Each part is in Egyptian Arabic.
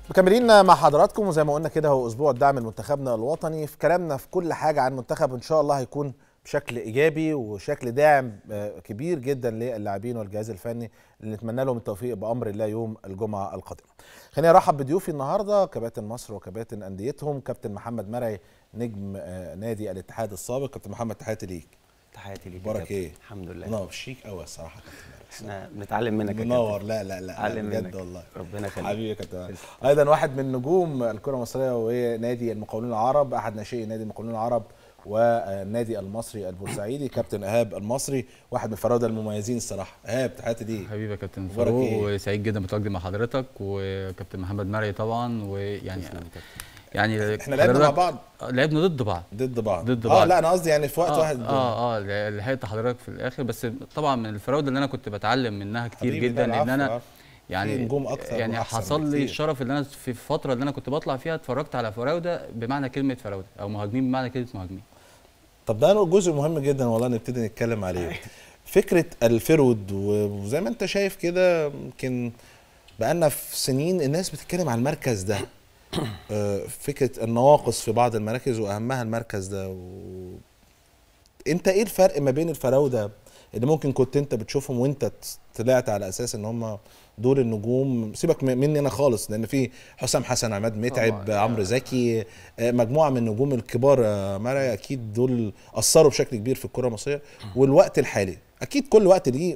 مكملين مع حضراتكم وزي ما قلنا كده هو اسبوع الدعم لمنتخبنا الوطني في كلامنا في كل حاجه عن المنتخب ان شاء الله هيكون بشكل ايجابي وشكل داعم آه، كبير جدا للاعبين والجهاز الفني اللي نتمنى لهم التوفيق بامر الله يوم الجمعه القادمه. خليني ارحب بضيوفي النهارده كباتن مصر وكباتن انديتهم كابتن محمد مرعي نجم آه، نادي الاتحاد السابق كابتن محمد تحياتي ليك. تحياتي ليك يا اخبارك كابتن. ايه؟ الحمد لله منور شيك قوي الصراحه كابتن مرعي. احنا بنتعلم منك يا منور كابتن. لا لا لا, لا اتعلم بجد منك. والله ربنا يخليك حبيبي يا كابتن ايضا واحد من نجوم الكره المصريه وهي نادي المقاولون العرب احد ناشئي نادي المقاولون العرب والنادي المصري البورسعيدي كابتن ايهاب المصري واحد من الفراوده المميزين الصراحه ايهاب تحياتي ليك حبيبي يا كابتن أخبارك فاروق إيه؟ وسعيد جدا بتواجدي مع حضرتك وكابتن محمد مرعي طبعا ويعني يعني احنا لعبنا مع حضرتك- بعض آه، لعبنا ضد بعض ضد بعض ضد اه بعض. لا انا قصدي يعني في وقت اه واحد اه اه لحقت حضرتك في الاخر بس طبعا من الفراوده اللي انا كنت بتعلم منها كتير حبيبي، جدا لا، ان العفو، انا العفو. يعني في نجوم أكتر يعني وأحسن حصل لي بكتير. الشرف ان انا في الفتره اللي انا كنت بطلع فيها اتفرجت على فراوده بمعنى كلمه فراوده او مهاجمين بمعنى كلمه مهاجمين طب ده جزء مهم جدا والله نبتدي نتكلم عليه فكره الفرود وزي ما انت شايف كده يمكن بقالنا في سنين الناس بتتكلم على المركز ده آه، فكره النواقص في بعض المراكز واهمها المركز ده و... انت ايه الفرق ما بين الفراوده اللي ممكن كنت انت بتشوفهم وانت طلعت على اساس ان هم دول النجوم سيبك م- مني انا خالص لان في حسام حسن عماد متعب طبعاً. عمرو زكي آه، مجموعه من النجوم الكبار آه، مرعي اكيد دول اثروا بشكل كبير في الكره المصريه والوقت الحالي اكيد كل وقت ليه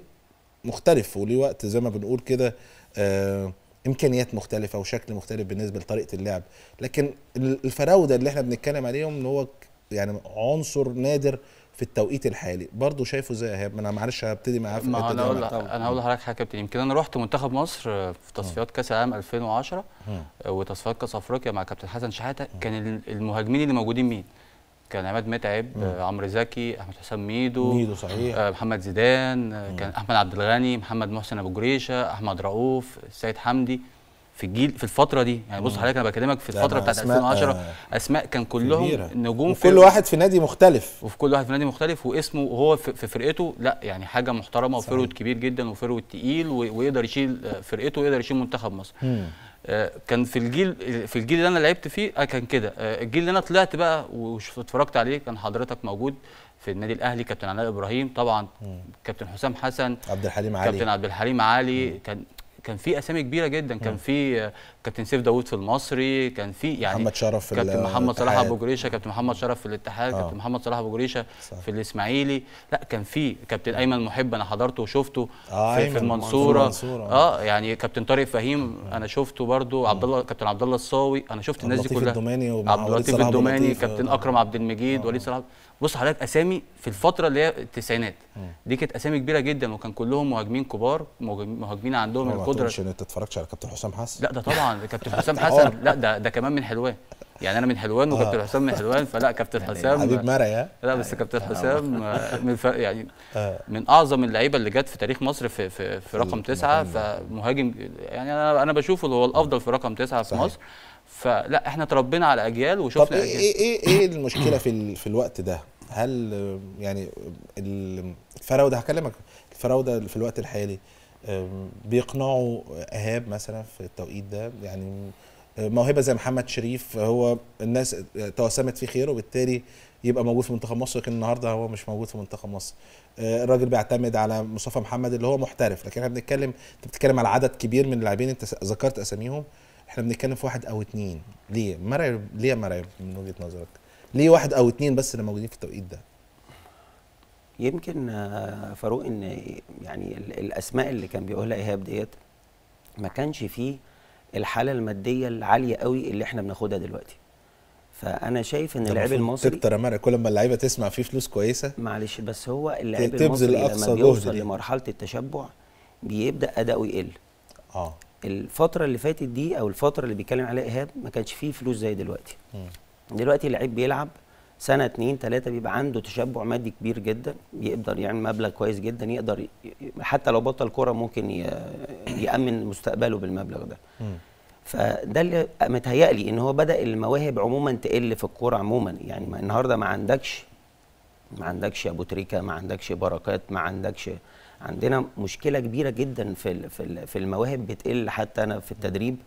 مختلف وليه وقت زي ما بنقول كده آه، امكانيات مختلفه وشكل مختلف بالنسبه لطريقه اللعب لكن ال- الفراوده اللي احنا بنتكلم عليهم ان هو ك- يعني عنصر نادر في التوقيت الحالي برضه شايفه ازاي يا ايهاب انا معلش هبتدي معاه في ما الحته انا دي اقول يا لك عماد. انا هقول لحضرتك حاجه يا كابتن يمكن انا رحت منتخب مصر في تصفيات كاس العالم 2010 مم. وتصفيات كاس افريقيا مع كابتن حسن شحاته كان ال- المهاجمين اللي موجودين مين؟ كان عماد متعب آه، عمرو زكي احمد حسام ميدو ميدو صحيح آه، محمد زيدان آه، كان احمد عبد الغني محمد محسن ابو جريشه احمد رؤوف السيد حمدي في الجيل في الفتره دي يعني بص حضرتك انا بكلمك في ده الفتره مع بتاعت أسماء، 2010 آه، اسماء كان كلهم كبيرة. نجوم وكل واحد في نادي مختلف وفي كل واحد في نادي مختلف واسمه وهو في في فرقته لا يعني حاجه محترمه صحيح. وفرود كبير جدا وفرود تقيل و- ويقدر يشيل آه، فرقته ويقدر يشيل منتخب مصر مم. آه، كان في الجيل في الجيل اللي انا لعبت فيه آه، كان كده آه، الجيل اللي انا طلعت بقى واتفرجت عليه كان حضرتك موجود في النادي الاهلي كابتن علاء ابراهيم طبعا كابتن حسام حسن عبد الحليم كابتن علي عبد الحليم علي كان كان في اسامي كبيره جدا كان في آه، كابتن سيف داوود في المصري كان في يعني محمد شرف في كابتن محمد صلاح الاتحاد. ابو جريشه كابتن محمد شرف في الاتحاد آه. كابتن محمد صلاح ابو جريشه صح. في الاسماعيلي لا كان في كابتن ايمن محب انا حضرته وشفته آه، في, أيمن في المنصوره المنصورة، آه. اه يعني كابتن طارق فهيم انا شفته برضو عبد الله كابتن عبد الله الصاوي انا شفت الناس دي لطيف كلها الدوماني ومع عبد وليد اللطيف صلاح أبو الدوماني لطيف، كابتن آه. اكرم عبد المجيد وليد صلاح بص حضرتك اسامي في الفتره اللي هي التسعينات دي كانت اسامي كبيره جدا وكان كلهم مهاجمين كبار مهاجمين مهاجمين عندهم ما القدره تقولش ان انت اتفرجتش على كابتن حسام حسن لا ده طبعا كابتن حسام حوار. حسن لا ده ده كمان من حلوان يعني انا من حلوان وكابتن حسام من حلوان فلا كابتن حسام حبيب مرعي ها لا بس كابتن حسام آه، من ف... يعني آه. من اعظم اللعيبه اللي جت في تاريخ مصر في في, في رقم تسعه المكان ده. فمهاجم يعني انا انا بشوفه اللي هو الافضل في رقم تسعه في صحيح. مصر فلا احنا تربينا على اجيال طب وشفنا ايه اجيال ايه ايه, إيه المشكله في ال- في الوقت ده هل آه، يعني ال- الفراوده هكلمك الفراوده في الوقت الحالي آم، بيقنعوا ايهاب مثلا في التوقيت ده يعني آه، موهبه زي محمد شريف هو الناس توسمت فيه خير وبالتالي يبقى موجود في منتخب مصر لكن النهارده هو مش موجود في منتخب مصر آه، الراجل بيعتمد على مصطفى محمد اللي هو محترف لكن احنا بنتكلم انت بتتكلم على عدد كبير من اللاعبين انت س- ذكرت اساميهم احنا بنتكلم في واحد او اتنين ليه مرعي ليه يا مرعي من وجهه نظرك ليه واحد او اتنين بس اللي موجودين في التوقيت ده يمكن آه، فاروق ان يعني ال- الاسماء اللي كان بيقولها ايهاب ديت ما كانش فيه الحاله الماديه العاليه قوي اللي احنا بناخدها دلوقتي فانا شايف ان ده اللاعب المفروض المصري تكتر يا مرعي كل ما اللعيبه تسمع فيه فلوس كويسه معلش بس هو اللاعب تبذل المصري أقصى لما جهد بيوصل ليه. لمرحله التشبع بيبدا اداؤه يقل اه الفتره اللي فاتت دي او الفتره اللي بيتكلم عليها ايهاب ما كانش فيه فلوس زي دلوقتي دلوقتي اللعيب بيلعب سنه اتنين تلاته بيبقى عنده تشبع مادي كبير جدا بيقدر يعمل مبلغ كويس جدا يقدر ي- ي- حتى لو بطل كوره ممكن ي- يامن مستقبله بالمبلغ ده مم. فده اللي متهيألي ان هو بدا المواهب عموما تقل في الكوره عموما يعني ما النهارده ما عندكش ما عندكش ابو تريكه ما عندكش بركات ما عندكش عندنا مشكله كبيره جدا في ال- في ال- في المواهب بتقل حتى انا في التدريب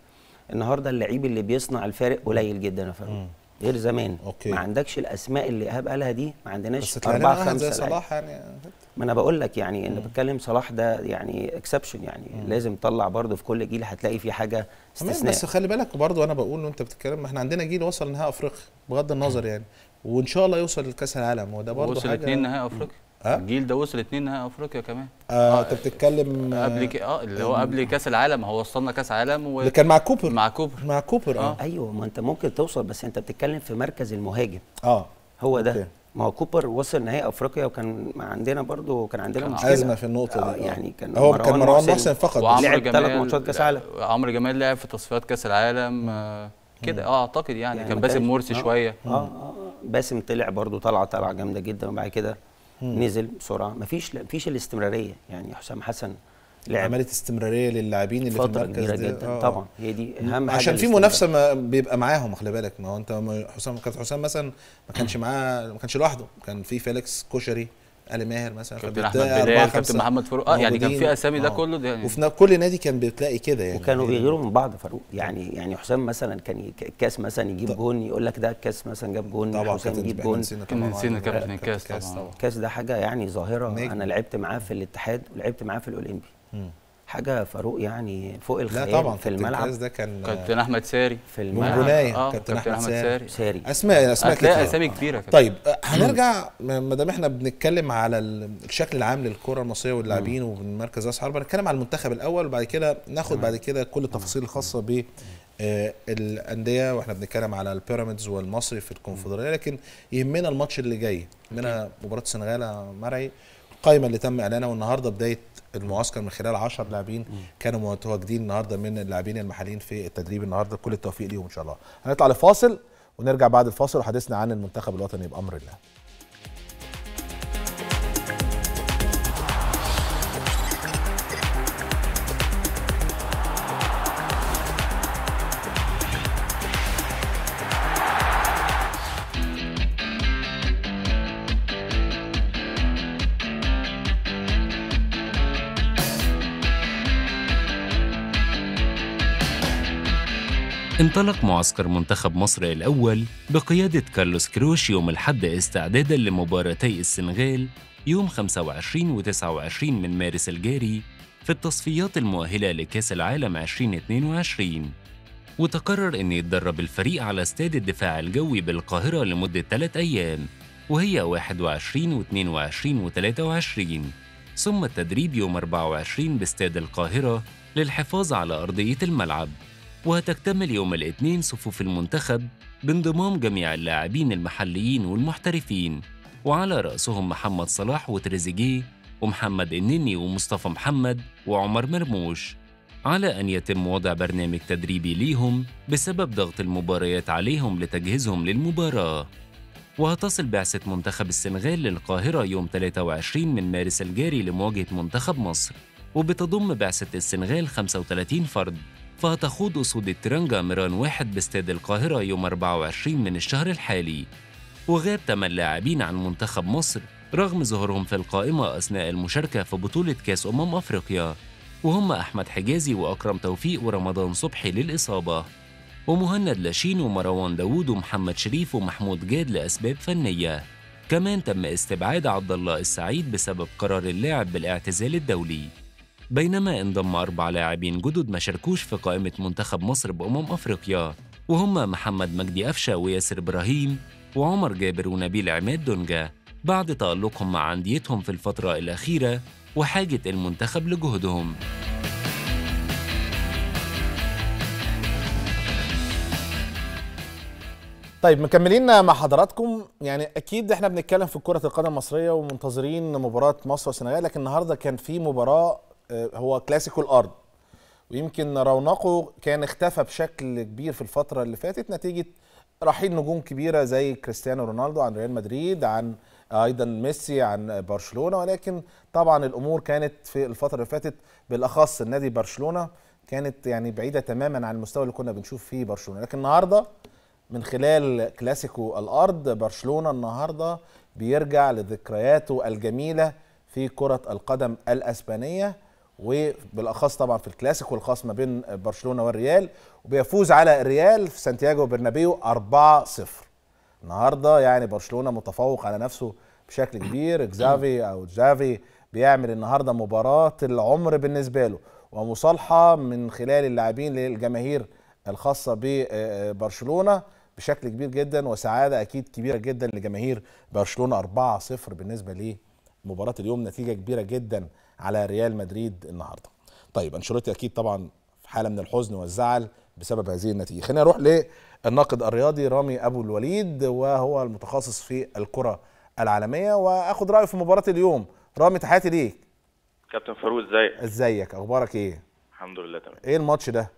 النهارده اللعيب اللي بيصنع الفارق قليل جدا يا فاروق غير زمان أوكي. ما عندكش الاسماء اللي ايهاب قالها دي ما عندناش بس تلاقي لنا اربعه واحد زي خمسه لعيبة. صلاح يعني ما انا بقول لك يعني انا بتكلم صلاح ده يعني اكسبشن يعني لازم تطلع برضه في كل جيل هتلاقي في حاجه تمام استثناء بس خلي بالك برضو انا بقول وانت بتتكلم احنا عندنا جيل وصل نهائي افريقيا بغض النظر يعني وان شاء الله يوصل لكاس العالم وده برضو وصل حاجه اتنين نهائي افريقيا ها؟ الجيل ده وصل اتنين نهائي افريقيا كمان اه انت بتتكلم آه، قبل كده اه اللي هو قبل كاس العالم هو وصلنا كاس عالم و... اللي كان مع كوبر مع كوبر مع كوبر اه ايوه ما انت ممكن توصل بس انت بتتكلم في مركز المهاجم اه هو ده أوكي. ما هو كوبر وصل نهائي افريقيا وكان عندنا برضو كان عندنا كان مشكله ازمه في النقطه آه دي آه. يعني كان هو كان مروان محسن فقط وعمرو لعب جمال ثلاث ماتشات كاس عالم. عمرو جمال لعب في تصفيات كاس العالم آه كده اه اعتقد يعني, يعني كان ما باسم كانش- مرسي آه. شويه اه اه آه. باسم طلع برضو طلعه طلعه جامده جدا وبعد كده نزل بسرعه مفيش مفيش الاستمراريه يعني حسام حسن لعب عملت استمراريه لللاعبين اللي في فتره المركز كبيره ده. جدا آه. طبعا هي دي اهم حاجه عشان في الاستمرار. منافسه ما بيبقى معاهم خلي بالك ما هو انت ما- حسام كابتن حسام مثلا ما كانش معاه ما كانش لوحده كان في فيليكس كوشري علي ماهر مثلا كابتن فبتلاقي احمد أربعة بلال خمسة كابتن محمد فاروق اه يعني كان موجودين. في اسامي ده آه. كله ده يعني وفي نا- كل نادي كان بتلاقي كده يعني وكانوا بيغيروا من بعض فاروق يعني يعني حسام مثلا كان ي- الكاس مثلا يجيب طب- جون يقول لك ده الكاس مثلا جاب جون طبعا حسام كابتن يجيب احنا جون نسينا كنا طبعاً نسينا كابتن كابتن الكاس طبعاً. الكاس ده حاجه يعني ظاهره نجم. انا لعبت معاه في الاتحاد ولعبت معاه في الاولمبي مم. حاجه فاروق يعني فوق لا الخيال طبعا في كابتن الملعب الكاس ده كان كابتن احمد ساري في من الملعب بناية اه كابتن كابتن احمد احمد ساري ساري ساري اسماء اسماء هتلاقي كتير اسامي كبيره كده طيب آه، هنرجع ما دام احنا بنتكلم على ال- الشكل العام للكره المصريه واللاعبين ومن مركز راس حربه نتكلم على المنتخب الاول وبعد كده ناخد بعد كده كل التفاصيل الخاصه ب آه، الانديه واحنا بنتكلم على البيراميدز والمصري في الكونفدراليه لكن يهمنا الماتش اللي جاي يهمنا مباراه السنغال يا مرعي القائمه اللي تم اعلانها والنهارده بدايه المعسكر من خلال 10 لاعبين كانوا متواجدين النهارده من اللاعبين المحليين في التدريب النهارده كل التوفيق ليهم ان شاء الله هنطلع لفاصل ونرجع بعد الفاصل وحديثنا عن المنتخب الوطني بامر الله انطلق معسكر منتخب مصر الأول بقيادة كارلوس كروش يوم الحد استعدادا لمباراتي السنغال يوم 25 و 29 من مارس الجاري في التصفيات المؤهلة لكأس العالم 2022 وتقرر أن يتدرب الفريق على استاد الدفاع الجوي بالقاهرة لمدة ثلاث أيام وهي 21 و 22 و 23 ثم التدريب يوم 24 باستاد القاهرة للحفاظ على أرضية الملعب وهتكتمل يوم الاثنين صفوف المنتخب بانضمام جميع اللاعبين المحليين والمحترفين وعلى رأسهم محمد صلاح وتريزيجيه ومحمد النني ومصطفى محمد وعمر مرموش على أن يتم وضع برنامج تدريبي ليهم بسبب ضغط المباريات عليهم لتجهيزهم للمباراة وهتصل بعثة منتخب السنغال للقاهرة يوم 23 من مارس الجاري لمواجهة منتخب مصر وبتضم بعثة السنغال 35 فرد فهتخوض أسود الترنجا ميران واحد باستاد القاهرة يوم 24 من الشهر الحالي وغاب 8 لاعبين عن منتخب مصر رغم ظهورهم في القائمة أثناء المشاركة في بطولة كأس أمم أفريقيا وهم أحمد حجازي وأكرم توفيق ورمضان صبحي للإصابة ومهند لاشين ومروان داوود ومحمد شريف ومحمود جاد لأسباب فنية كمان تم استبعاد عبد الله السعيد بسبب قرار اللاعب بالاعتزال الدولي بينما انضم أربع لاعبين جدد ما شاركوش في قائمة منتخب مصر بأمم أفريقيا وهم محمد مجدي أفشة وياسر إبراهيم وعمر جابر ونبيل عماد دونجا بعد تألقهم مع أنديتهم في الفترة الأخيرة وحاجة المنتخب لجهدهم طيب مكملين مع حضراتكم يعني اكيد احنا بنتكلم في كره القدم المصريه ومنتظرين مباراه مصر والسنغال لكن النهارده كان في مباراه آه، هو كلاسيكو الارض ويمكن رونقه كان اختفى بشكل كبير في الفتره اللي فاتت نتيجه رحيل نجوم كبيره زي كريستيانو رونالدو عن ريال مدريد عن ايضا ميسي عن برشلونه ولكن طبعا الامور كانت في الفتره اللي فاتت بالاخص النادي برشلونه كانت يعني بعيده تماما عن المستوى اللي كنا بنشوف فيه برشلونه لكن النهارده من خلال كلاسيكو الارض برشلونه النهارده بيرجع لذكرياته الجميله في كره القدم الاسبانيه وبالاخص طبعا في الكلاسيكو الخاص ما بين برشلونه والريال وبيفوز على الريال في سانتياغو برنابيو 4-0 النهارده يعني برشلونه متفوق على نفسه بشكل كبير جزافي او جافي بيعمل النهارده مباراه العمر بالنسبه له ومصالحه من خلال اللاعبين للجماهير الخاصه ببرشلونه بشكل كبير جدا وسعاده اكيد كبيره جدا لجماهير برشلونه 4-0 بالنسبه لمباراه اليوم نتيجه كبيره جدا على ريال مدريد النهارده. طيب انشيلوتي اكيد طبعا في حاله من الحزن والزعل بسبب هذه النتيجه. خلينا نروح للناقد الرياضي رامي ابو الوليد وهو المتخصص في الكره العالميه واخد رايه في مباراه اليوم. رامي تحياتي ليك. كابتن فاروق ازيك؟ ازيك اخبارك ايه؟ الحمد لله تمام. ايه الماتش ده؟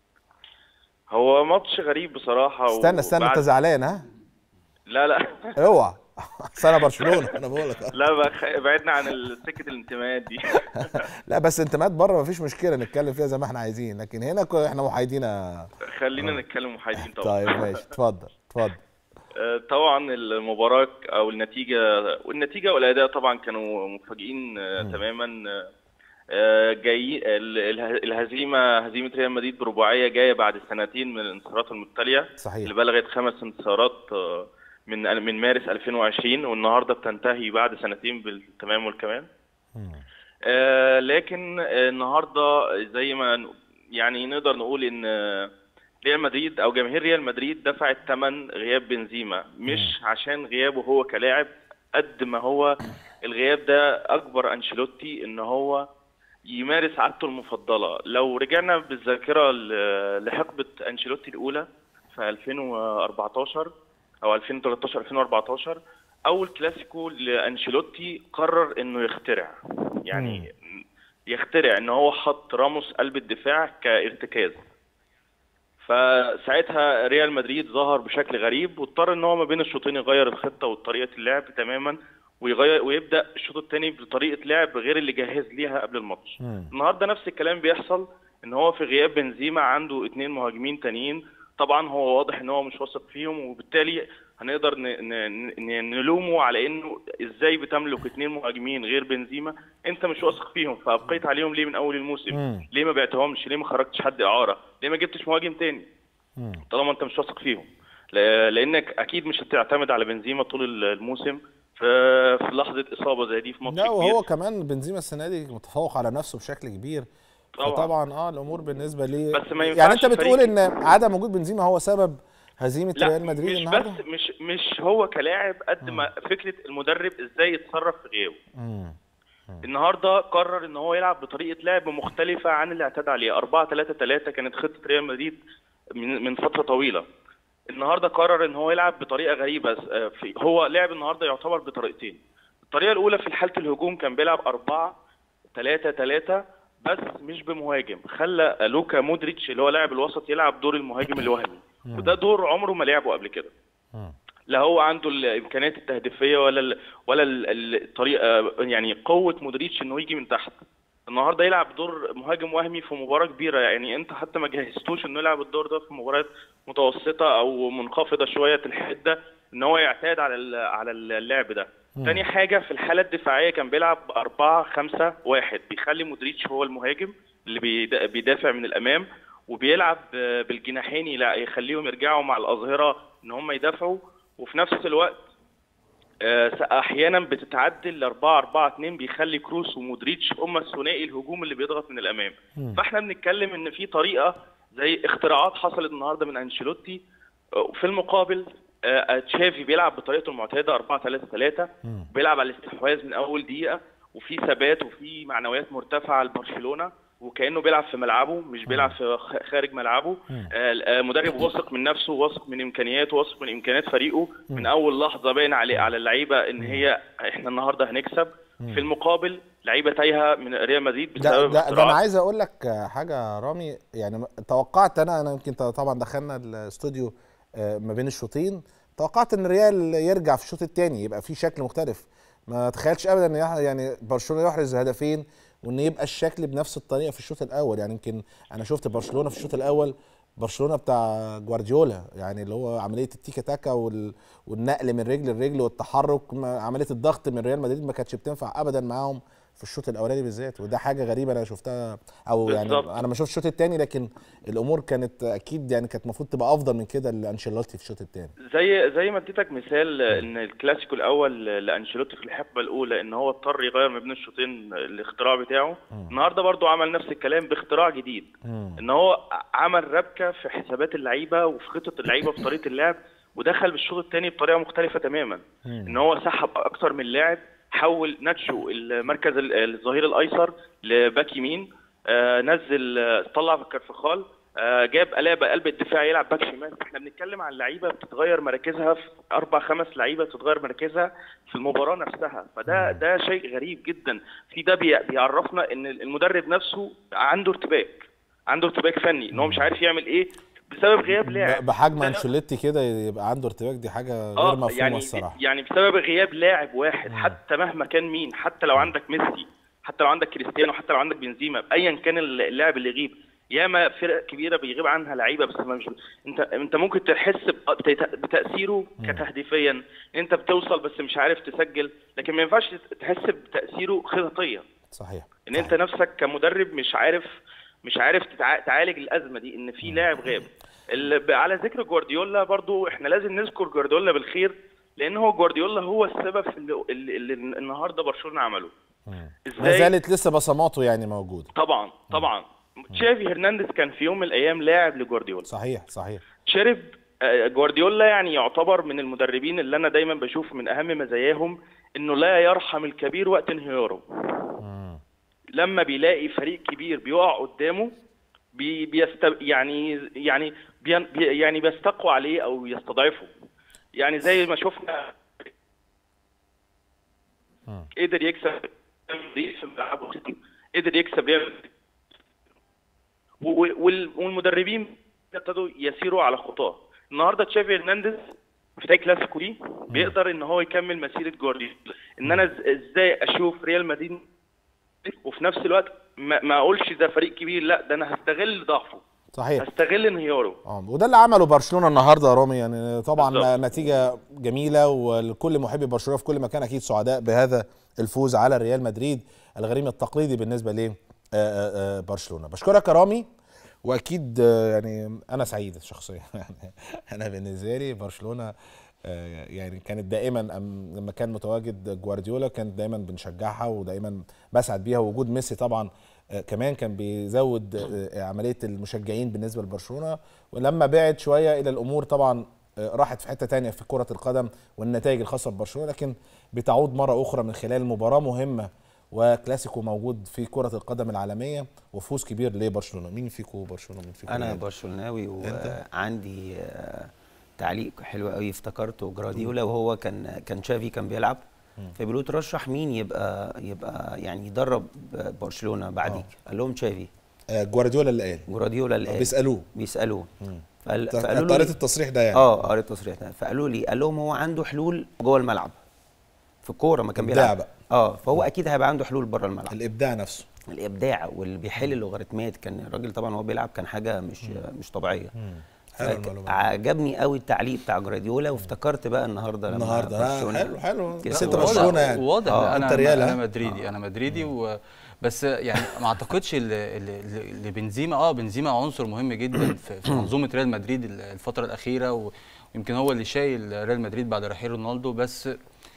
هو ماتش غريب بصراحه استنى استنى وبعد- انت زعلان ها؟ لا لا اوعى اصل انا برشلونه انا بقول لك لا بخ... بعدنا عن ال- سكه الانتماءات دي لا بس انتماءات بره مفيش مشكله نتكلم فيها زي ما احنا عايزين لكن هنا كو- احنا محايدين يا- خلينا نتكلم محايدين طبعا طيب ماشي اتفضل اتفضل آه، طبعا المباراه او النتيجه والنتيجه والاداء طبعا كانوا مفاجئين آه، تماما آه، جاي ال- اله- الهزيمه هزيمه ريال مدريد برباعيه جايه بعد سنتين من الانتصارات المتتاليه صحيح. اللي بلغت خمس انتصارات آه، من من مارس 2020 والنهارده بتنتهي بعد سنتين بالتمام والكمال آه، لكن آه، النهارده زي ما ن- يعني نقدر نقول ان آه، ريال مدريد او جماهير ريال مدريد دفعت ثمن غياب بنزيما مش عشان غيابه هو كلاعب قد ما هو الغياب ده اكبر انشيلوتي ان هو يمارس عادته المفضله لو رجعنا بالذاكره ل- لحقبه انشيلوتي الاولى في 2014 او 2013 2014 اول كلاسيكو لانشيلوتي قرر انه يخترع يعني يخترع ان هو حط راموس قلب الدفاع كارتكاز فساعتها ريال مدريد ظهر بشكل غريب واضطر ان هو ما بين الشوطين يغير الخطه وطريقه اللعب تماما ويغير ويبدا الشوط الثاني بطريقه لعب غير اللي جهز ليها قبل الماتش النهارده نفس الكلام بيحصل ان هو في غياب بنزيما عنده اثنين مهاجمين تانيين طبعا هو واضح ان هو مش واثق فيهم وبالتالي هنقدر ن- ن- ن- نلومه على انه ازاي بتملك اثنين مهاجمين غير بنزيما انت مش واثق فيهم فابقيت عليهم ليه من اول الموسم مم. ليه ما بعتهمش ليه ما خرجتش حد اعاره ليه ما جبتش مهاجم تاني طالما انت مش واثق فيهم ل- لانك اكيد مش هتعتمد على بنزيما طول الموسم في في لحظه اصابه زي دي في ماتش لا كبير وهو كمان بنزيما السنه دي متفوق على نفسه بشكل كبير طبعاً. فطبعا اه الامور بالنسبه ليه بس ما يعني ينفعش انت بتقول فريق- ان عدم وجود بنزيما هو سبب هزيمه لا ريال مدريد مش النهارده بس مش مش هو كلاعب قد ما فكره المدرب ازاي يتصرف في غيابه مم. النهارده قرر ان هو يلعب بطريقه لعب مختلفه عن اللي اعتاد عليه 4 3 3 كانت خطه ريال مدريد من من فتره طويله النهارده قرر ان هو يلعب بطريقه غريبه آه، في هو لعب النهارده يعتبر بطريقتين الطريقه الاولى في حاله الهجوم كان بيلعب 4 3 3 بس مش بمهاجم خلى لوكا مودريتش اللي هو لاعب الوسط يلعب دور المهاجم الوهمي وده دور عمره ما لعبه قبل كده لا هو عنده الامكانيات التهديفيه ولا ال ولا ال- الطريقه يعني قوه مودريتش انه يجي من تحت النهارده يلعب دور مهاجم وهمي في مباراه كبيره يعني انت حتى ما جهزتوش انه يلعب الدور ده في مباريات متوسطه او منخفضه شويه الحده ان هو يعتاد على ال- على اللعب ده تاني حاجه في الحاله الدفاعيه كان بيلعب 4 5 1 بيخلي مودريتش هو المهاجم اللي بيدا- بيدافع من الامام وبيلعب آه، بالجناحين يلا- يخليهم يرجعوا مع الاظهره ان هم يدافعوا وفي نفس الوقت آه، احيانا بتتعدل ل 4 4 2 بيخلي كروس ومودريتش هم الثنائي الهجوم اللي بيضغط من الامام فاحنا بنتكلم ان في طريقه زي اختراعات حصلت النهارده من انشيلوتي آه، في المقابل آه، تشافي بيلعب بطريقته المعتاده 4 3 3 بيلعب على الاستحواذ من اول دقيقه وفي ثبات وفي معنويات مرتفعه لبرشلونه وكانه بيلعب في ملعبه مش بيلعب في خ- خارج ملعبه آه، آه، مدرب واثق من نفسه واثق من امكانياته واثق من امكانيات فريقه من اول لحظه باين عليه على اللعيبه ان هي احنا النهارده هنكسب في المقابل لعيبه تايهه من ريال مدريد ده بسبب ده, ده انا اختراعات عايز اقول لك حاجه يا رامي يعني توقعت انا انا يمكن طبعا دخلنا الاستوديو آه، ما بين الشوطين توقعت ان الريال يرجع في الشوط الثاني يبقى في شكل مختلف ما تخيلش ابدا ان يح- يعني برشلونه يحرز هدفين وان يبقى الشكل بنفس الطريقه في الشوط الاول يعني يمكن انا شفت برشلونه في الشوط الاول برشلونه بتاع جوارديولا يعني اللي هو عمليه التيكا تاكا وال... والنقل من رجل لرجل والتحرك ما- عمليه الضغط من ريال مدريد ما كانتش بتنفع ابدا معاهم في الشوط الاولاني بالذات وده حاجه غريبه انا شفتها او يعني بالظبط. انا ما شفتش الشوط الثاني لكن الامور كانت اكيد يعني كانت المفروض تبقى افضل من كده لانشيلوتي في الشوط الثاني زي زي ما اديتك مثال ان الكلاسيكو الاول لانشيلوتي في الحقبه الاولى ان هو اضطر يغير ما بين الشوطين الاختراع بتاعه النهارده برضو عمل نفس الكلام باختراع جديد ان هو عمل ربكه في حسابات اللعيبه وفي خطط اللعيبه في طريقه اللعب ودخل بالشوط الثاني بطريقه مختلفه تماما ان هو سحب اكتر من لاعب حول ناتشو المركز ال- الظهير الايسر لباك يمين آه، نزل آه، طلع كارفخال آه، جاب قلابه قلب الدفاع يلعب باك شمال احنا بنتكلم عن لعيبه بتتغير مراكزها في اربع خمس لعيبه بتتغير مراكزها في المباراه نفسها فده ده شيء غريب جدا في ده بي- بيعرفنا ان المدرب نفسه عنده ارتباك عنده ارتباك فني ان هو مش عارف يعمل ايه بسبب غياب لاعب بحجم ده- انشيلوتي كده يبقى عنده ارتباك دي حاجه غير اه مفهومه يعني الصراحه يعني بسبب غياب لاعب واحد حتى مهما كان مين حتى لو عندك ميسي حتى لو عندك كريستيانو حتى لو عندك بنزيما ايا كان اللاعب اللي يغيب ياما فرق كبيره بيغيب عنها لعيبه بس ما مش انت انت ممكن تحس ب- بت- بتاثيره كتهديفيا ان انت بتوصل بس مش عارف تسجل لكن ما ينفعش تحس بتاثيره خططيا صحيح ان انت نفسك كمدرب مش عارف مش عارف تتع- تعالج الازمه دي ان في لاعب غاب ال- ب- على ذكر جوارديولا برضو احنا لازم نذكر جوارديولا بالخير لان هو جوارديولا هو السبب في اللي, اللي, اللي النهارده برشلونه عمله ما زالت لسه بصماته يعني موجوده طبعا طبعا تشافي هرنانديز كان في يوم من الايام لاعب لجوارديولا صحيح صحيح شرب آه، جوارديولا يعني يعتبر من المدربين اللي انا دايما بشوف من اهم مزاياهم انه لا يرحم الكبير وقت انهياره لما بيلاقي فريق كبير بيقع قدامه بي بيست يعني يعني بي بي- يعني بيستقوى عليه او يستضعفه يعني زي ما شفنا قدر يكسب مدريد في ملعبه قدر يكسب ريال و- و- وال- والمدربين ابتدوا يسيروا على خطاه النهارده تشافي هرنانديز في تاي كلاسيكو دي بيقدر ان هو يكمل مسيره جوارديولا ان انا إز- ازاي اشوف ريال مدريد وفي نفس الوقت ما, ما اقولش ده فريق كبير لا ده انا هستغل ضعفه صحيح هستغل انهياره اه وده اللي عمله برشلونه النهارده يا رامي يعني طبعا بالظبط. نتيجه جميله ولكل محبي برشلونه في كل مكان اكيد سعداء بهذا الفوز على ريال مدريد الغريم التقليدي بالنسبه ل برشلونه بشكرك يا رامي واكيد آه، يعني انا سعيد شخصيا يعني انا بالنسبه لي برشلونه آه، يعني كانت دائما أم- لما كان متواجد جوارديولا كانت دايما بنشجعها ودايما بسعد بيها وجود ميسي طبعا آه، كمان كان بيزود آه، عمليه المشجعين بالنسبه لبرشلونه ولما بعد شويه الى الامور طبعا آه، راحت في حته تانية في كره القدم والنتائج الخاصه ببرشلونه لكن بتعود مره اخرى من خلال مباراه مهمه وكلاسيكو موجود في كره القدم العالميه وفوز كبير لبرشلونه مين فيكم برشلونه مين فيكم انا ريال؟ برشلوناوي أنت؟ وعندي آه، تعليق حلو قوي افتكرته جراديولا وهو كان كان شافي كان بيلعب فبيقولوا ترشح مين يبقى يبقى يعني يدرب برشلونه بعديك قال لهم تشافي آه، جوارديولا اللي قال جراديولا اللي قال. بيسالوه بيسالوه فقال- انت فقالوا أنت قريت له التصريح ده يعني اه قريت التصريح ده فقالوا لي قال لهم هو عنده حلول جوه الملعب في الكوره ما كان إبداع بيلعب بقى. اه فهو اكيد هيبقى عنده حلول بره الملعب الابداع نفسه الابداع واللي بيحل اللوغاريتمات كان الراجل طبعا وهو بيلعب كان حاجه مش مش طبيعيه حلو فك- المعلومة دي. عجبني قوي التعليق بتاع جراديولا وافتكرت بقى النهارده لما النهارده آه، برشلونة حلو حلو بس كسب. انت واضح- برشلونه يعني واضح آه، انا أنت ريال، انا ها؟ مدريدي انا مدريدي و بس يعني ما اعتقدش ال- ال- ال- اللي بنزيما اه بنزيما عنصر مهم جدا في في منظومه ريال مدريد ال- الفتره الاخيره ويمكن هو اللي شايل ريال مدريد بعد رحيل رونالدو بس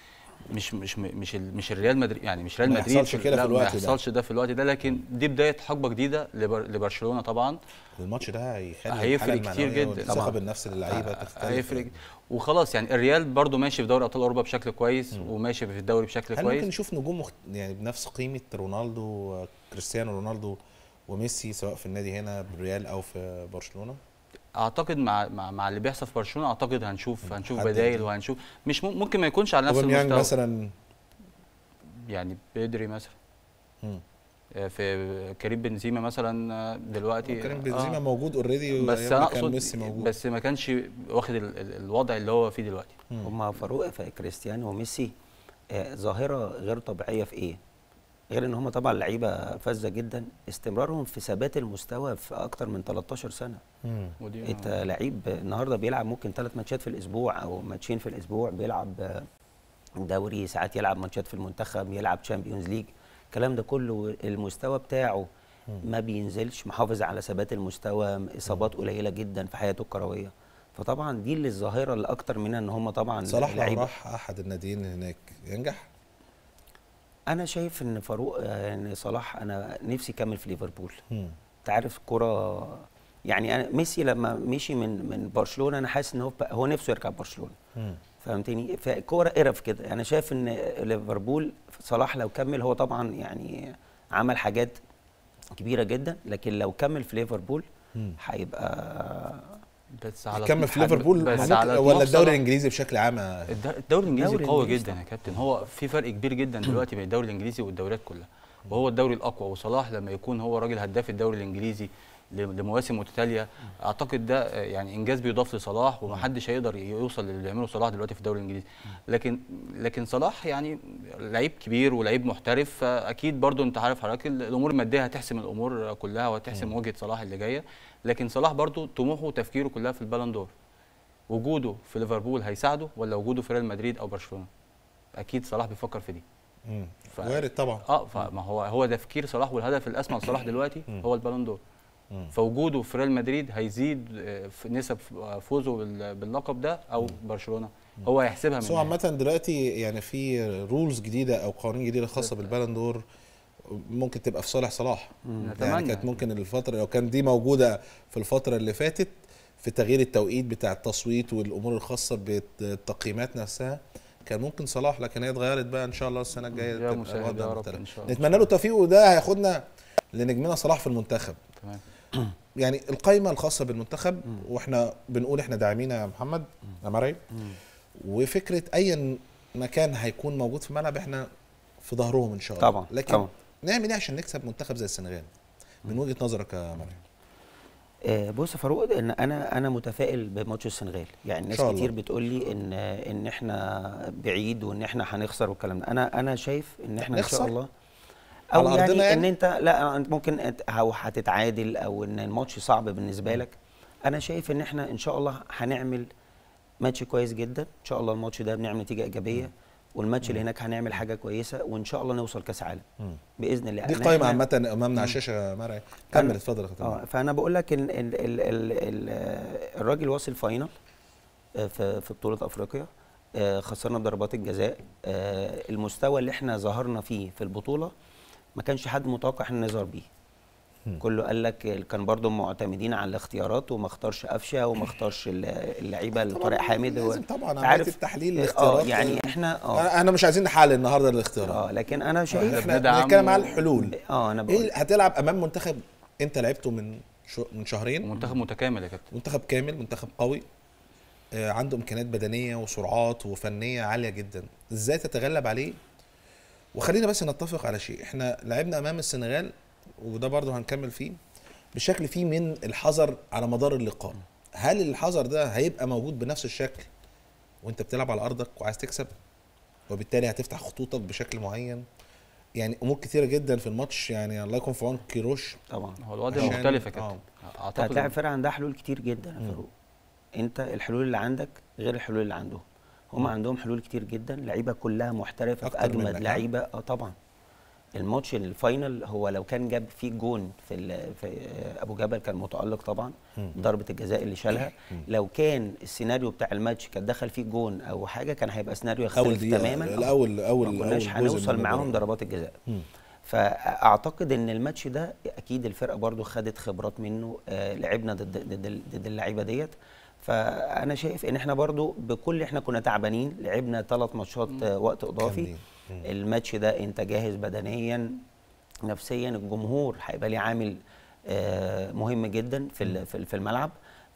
مش مش مش ال- مش الريال مدريد يعني مش ريال ما مدريد يحصلش كده في لا، الوقت ده. ما يحصلش ده في الوقت ده لكن دي بدايه حقبه جديده لبر لبرشلونه طبعا الماتش ده هيخلي هيفرق الحالة كتير المعنوية جدا. والثقه طبعاً. بالنفس للعيبه تختلف هيفرق وخلاص يعني الريال برضو ماشي في دوري ابطال اوروبا بشكل كويس وماشي في الدوري بشكل هل كويس ممكن نشوف نجوم مخت... يعني بنفس قيمه رونالدو كريستيانو رونالدو وميسي سواء في النادي هنا بالريال او في برشلونه اعتقد مع مع, مع اللي بيحصل في برشلونه اعتقد هنشوف هنشوف حد بدايل جديد. وهنشوف مش مم- ممكن ما يكونش على نفس اوباميانج المستوى مثلا يعني بيدري مثلا مم. آه، في كريم بنزيما مثلا آه، دلوقتي كريم آه. بنزيما موجود اوريدي بس أيام انا ما كان اقصد ميسي موجود بس ما كانش واخد ال- ال- الوضع اللي هو فيه دلوقتي هما فاروق في كريستيانو وميسي آه، ظاهره غير طبيعيه في ايه؟ غير ان هم طبعا لعيبه فذه جدا استمرارهم في ثبات المستوى في اكتر من 13 سنه مم. ودي انت لعيب النهارده بيلعب ممكن ثلاث ماتشات في الاسبوع او ماتشين في الاسبوع بيلعب آه، دوري ساعات يلعب ماتشات في المنتخب يلعب تشامبيونز ليج الكلام ده كله المستوى بتاعه ما بينزلش محافظ على ثبات المستوى اصابات قليله جدا في حياته الكرويه فطبعا دي اللي الظاهره اللي اكتر منها ان هم طبعا صلاح لو لعيبة. راح احد الناديين هناك ينجح انا شايف ان فاروق آه، ان صلاح انا نفسي يكمل في ليفربول مم. انت عارف الكرة يعني انا ميسي لما مشي من من برشلونه انا حاسس ان هو هو نفسه يرجع برشلونه مم. فهمتني فالكوره قرف كده انا شايف ان ليفربول صلاح لو كمل هو طبعا يعني عمل حاجات كبيره جدا لكن لو كمل في ليفربول مم. هيبقى بس على يكمل في طول- ليفربول بس ممكن- على ولا طموح الدوري صلاح. الانجليزي بشكل عام يا- الد- الدوري الانجليزي الدوري قوي الإنجليزي جدا يا كابتن هو في فرق كبير جدا دلوقتي بين الدوري الانجليزي والدوريات كلها وهو الدوري الاقوى وصلاح لما يكون هو راجل هداف الدوري الانجليزي ل- لمواسم متتاليه اعتقد ده آه، يعني انجاز بيضاف لصلاح ومحدش هيقدر يوصل للي بيعمله صلاح دلوقتي في الدوري الانجليزي لكن لكن صلاح يعني لعيب كبير ولعيب محترف فاكيد برضو انت عارف حضرتك ال- الامور الماديه هتحسم الامور كلها وهتحسم وجهه صلاح اللي جايه لكن صلاح برضو طموحه وتفكيره كلها في البالون دور وجوده في ليفربول هيساعده ولا وجوده في ريال مدريد او برشلونه اكيد صلاح بيفكر في دي مم. ف- وارد طبعا اه فما هو هو تفكير صلاح والهدف الاسمى لصلاح دلوقتي هو البالون دور مم. فوجوده في ريال مدريد هيزيد آه، في نسب فوزه بال- باللقب ده او برشلونه هو هيحسبها بس من هو هنا. عامة دلوقتي يعني في رولز جديدة أو قوانين جديدة خاصة بالبالون دور ممكن تبقى في صالح صلاح يعني نتمنى. كانت ممكن الفترة لو كان دي موجودة في الفترة اللي فاتت في تغيير التوقيت بتاع التصويت والأمور الخاصة بالتقييمات نفسها كان ممكن صلاح لكن هي اتغيرت بقى إن شاء الله السنة الجاية يا تبقى مسهل الوضع يا رب مختلف. إن شاء الله. نتمنى له التوفيق وده هياخدنا لنجمنا صلاح في المنتخب تمام يعني القائمة الخاصة بالمنتخب واحنا بنقول احنا داعمين يا محمد يا مرعي وفكرة أي مكان هيكون موجود في الملعب احنا في ظهرهم إن شاء الله طبعا لكن طبعا نعمل ايه عشان نكسب منتخب زي السنغال من وجهة نظرك يا مرعي آه، بص يا فاروق ان انا انا متفائل بماتش السنغال يعني ناس شاء الله. كتير بتقول لي ان ان احنا بعيد وان احنا هنخسر والكلام ده انا انا شايف ان احنا ان نخسر؟ شاء الله على او أرضنا يعني, يعني؟ ان انت لا انت ممكن أنت- او هتتعادل او ان الماتش صعب بالنسبه لك انا شايف ان احنا ان شاء الله هنعمل ماتش كويس جدا ان شاء الله الماتش ده بنعمل نتيجه ايجابيه والماتش اللي هناك هنعمل حاجه كويسه وان شاء الله نوصل كاس عالم مم. باذن الله دي لأن قائمة إحنا- عامة أمامنا على الشاشة يا مرعي كمل اتفضل يا اه ختام فانا بقول لك ال ال ال ال ال الراجل واصل فاينل آه، في في بطوله افريقيا آه، خسرنا بضربات الجزاء آه، المستوى اللي احنا ظهرنا فيه في البطوله ما كانش حد متوقع احنا نظهر بيه كله قال لك كان برضو معتمدين على الاختيارات وما اختارش قفشه وما اختارش ال- اللعيبه اللي طارق حامد لازم طبعا أنت عملية التحليل اه الاختيارات يعني احنا اه أنا أنا مش عايزين نحلل النهاردة الاختيارات اه لكن انا شايف احنا بندعم بنتكلم و- على الحلول اه انا بقول ايه هتلعب أمام منتخب أنت لعبته من شو من شهرين منتخب متكامل يا كابتن منتخب كامل منتخب قوي آه، عنده امكانيات بدنيه وسرعات وفنيه عاليه جدا ازاي تتغلب عليه وخلينا بس نتفق على شيء احنا لعبنا امام السنغال وده برضه هنكمل فيه بشكل فيه من الحذر على مدار اللقاء هل الحذر ده هيبقى موجود بنفس الشكل وانت بتلعب على ارضك وعايز تكسب وبالتالي هتفتح خطوطك بشكل معين يعني امور كتيره جدا في الماتش يعني الله يكون في عون كيروش طبعا هو الوضع عشان- مختلف يا آه. كابتن انت اعتقد هتلاعب فرقه عندها حلول كتير جدا يا مم. فاروق انت الحلول اللي عندك غير الحلول اللي عندهم هم عندهم حلول كتير جدا لعيبه كلها محترفه في أكتر اجمد منك، لعيبه اه طبعا الماتش الفاينل هو لو كان جاب فيه جون في, ال- في آه، ابو جبل كان متالق طبعا مم. ضربه الجزاء اللي شالها لو كان السيناريو بتاع الماتش كان دخل فيه جون او حاجه كان هيبقى سيناريو اول يختلف دقيقه تماما آه. الاول اول ما كناش أول جزء هنوصل من معاهم المباراة. ضربات الجزاء مم. فاعتقد ان الماتش ده اكيد الفرقه برضو خدت خبرات منه آه لعبنا ضد ضد ضد اللعيبه ديت فانا شايف ان احنا برضو بكل احنا كنا تعبانين لعبنا ثلاث ماتشات آه وقت اضافي كاملين. مم. الماتش ده انت جاهز بدنيا نفسيا الجمهور هيبقى ليه عامل آه مهم جدا في ال- في ال- في الملعب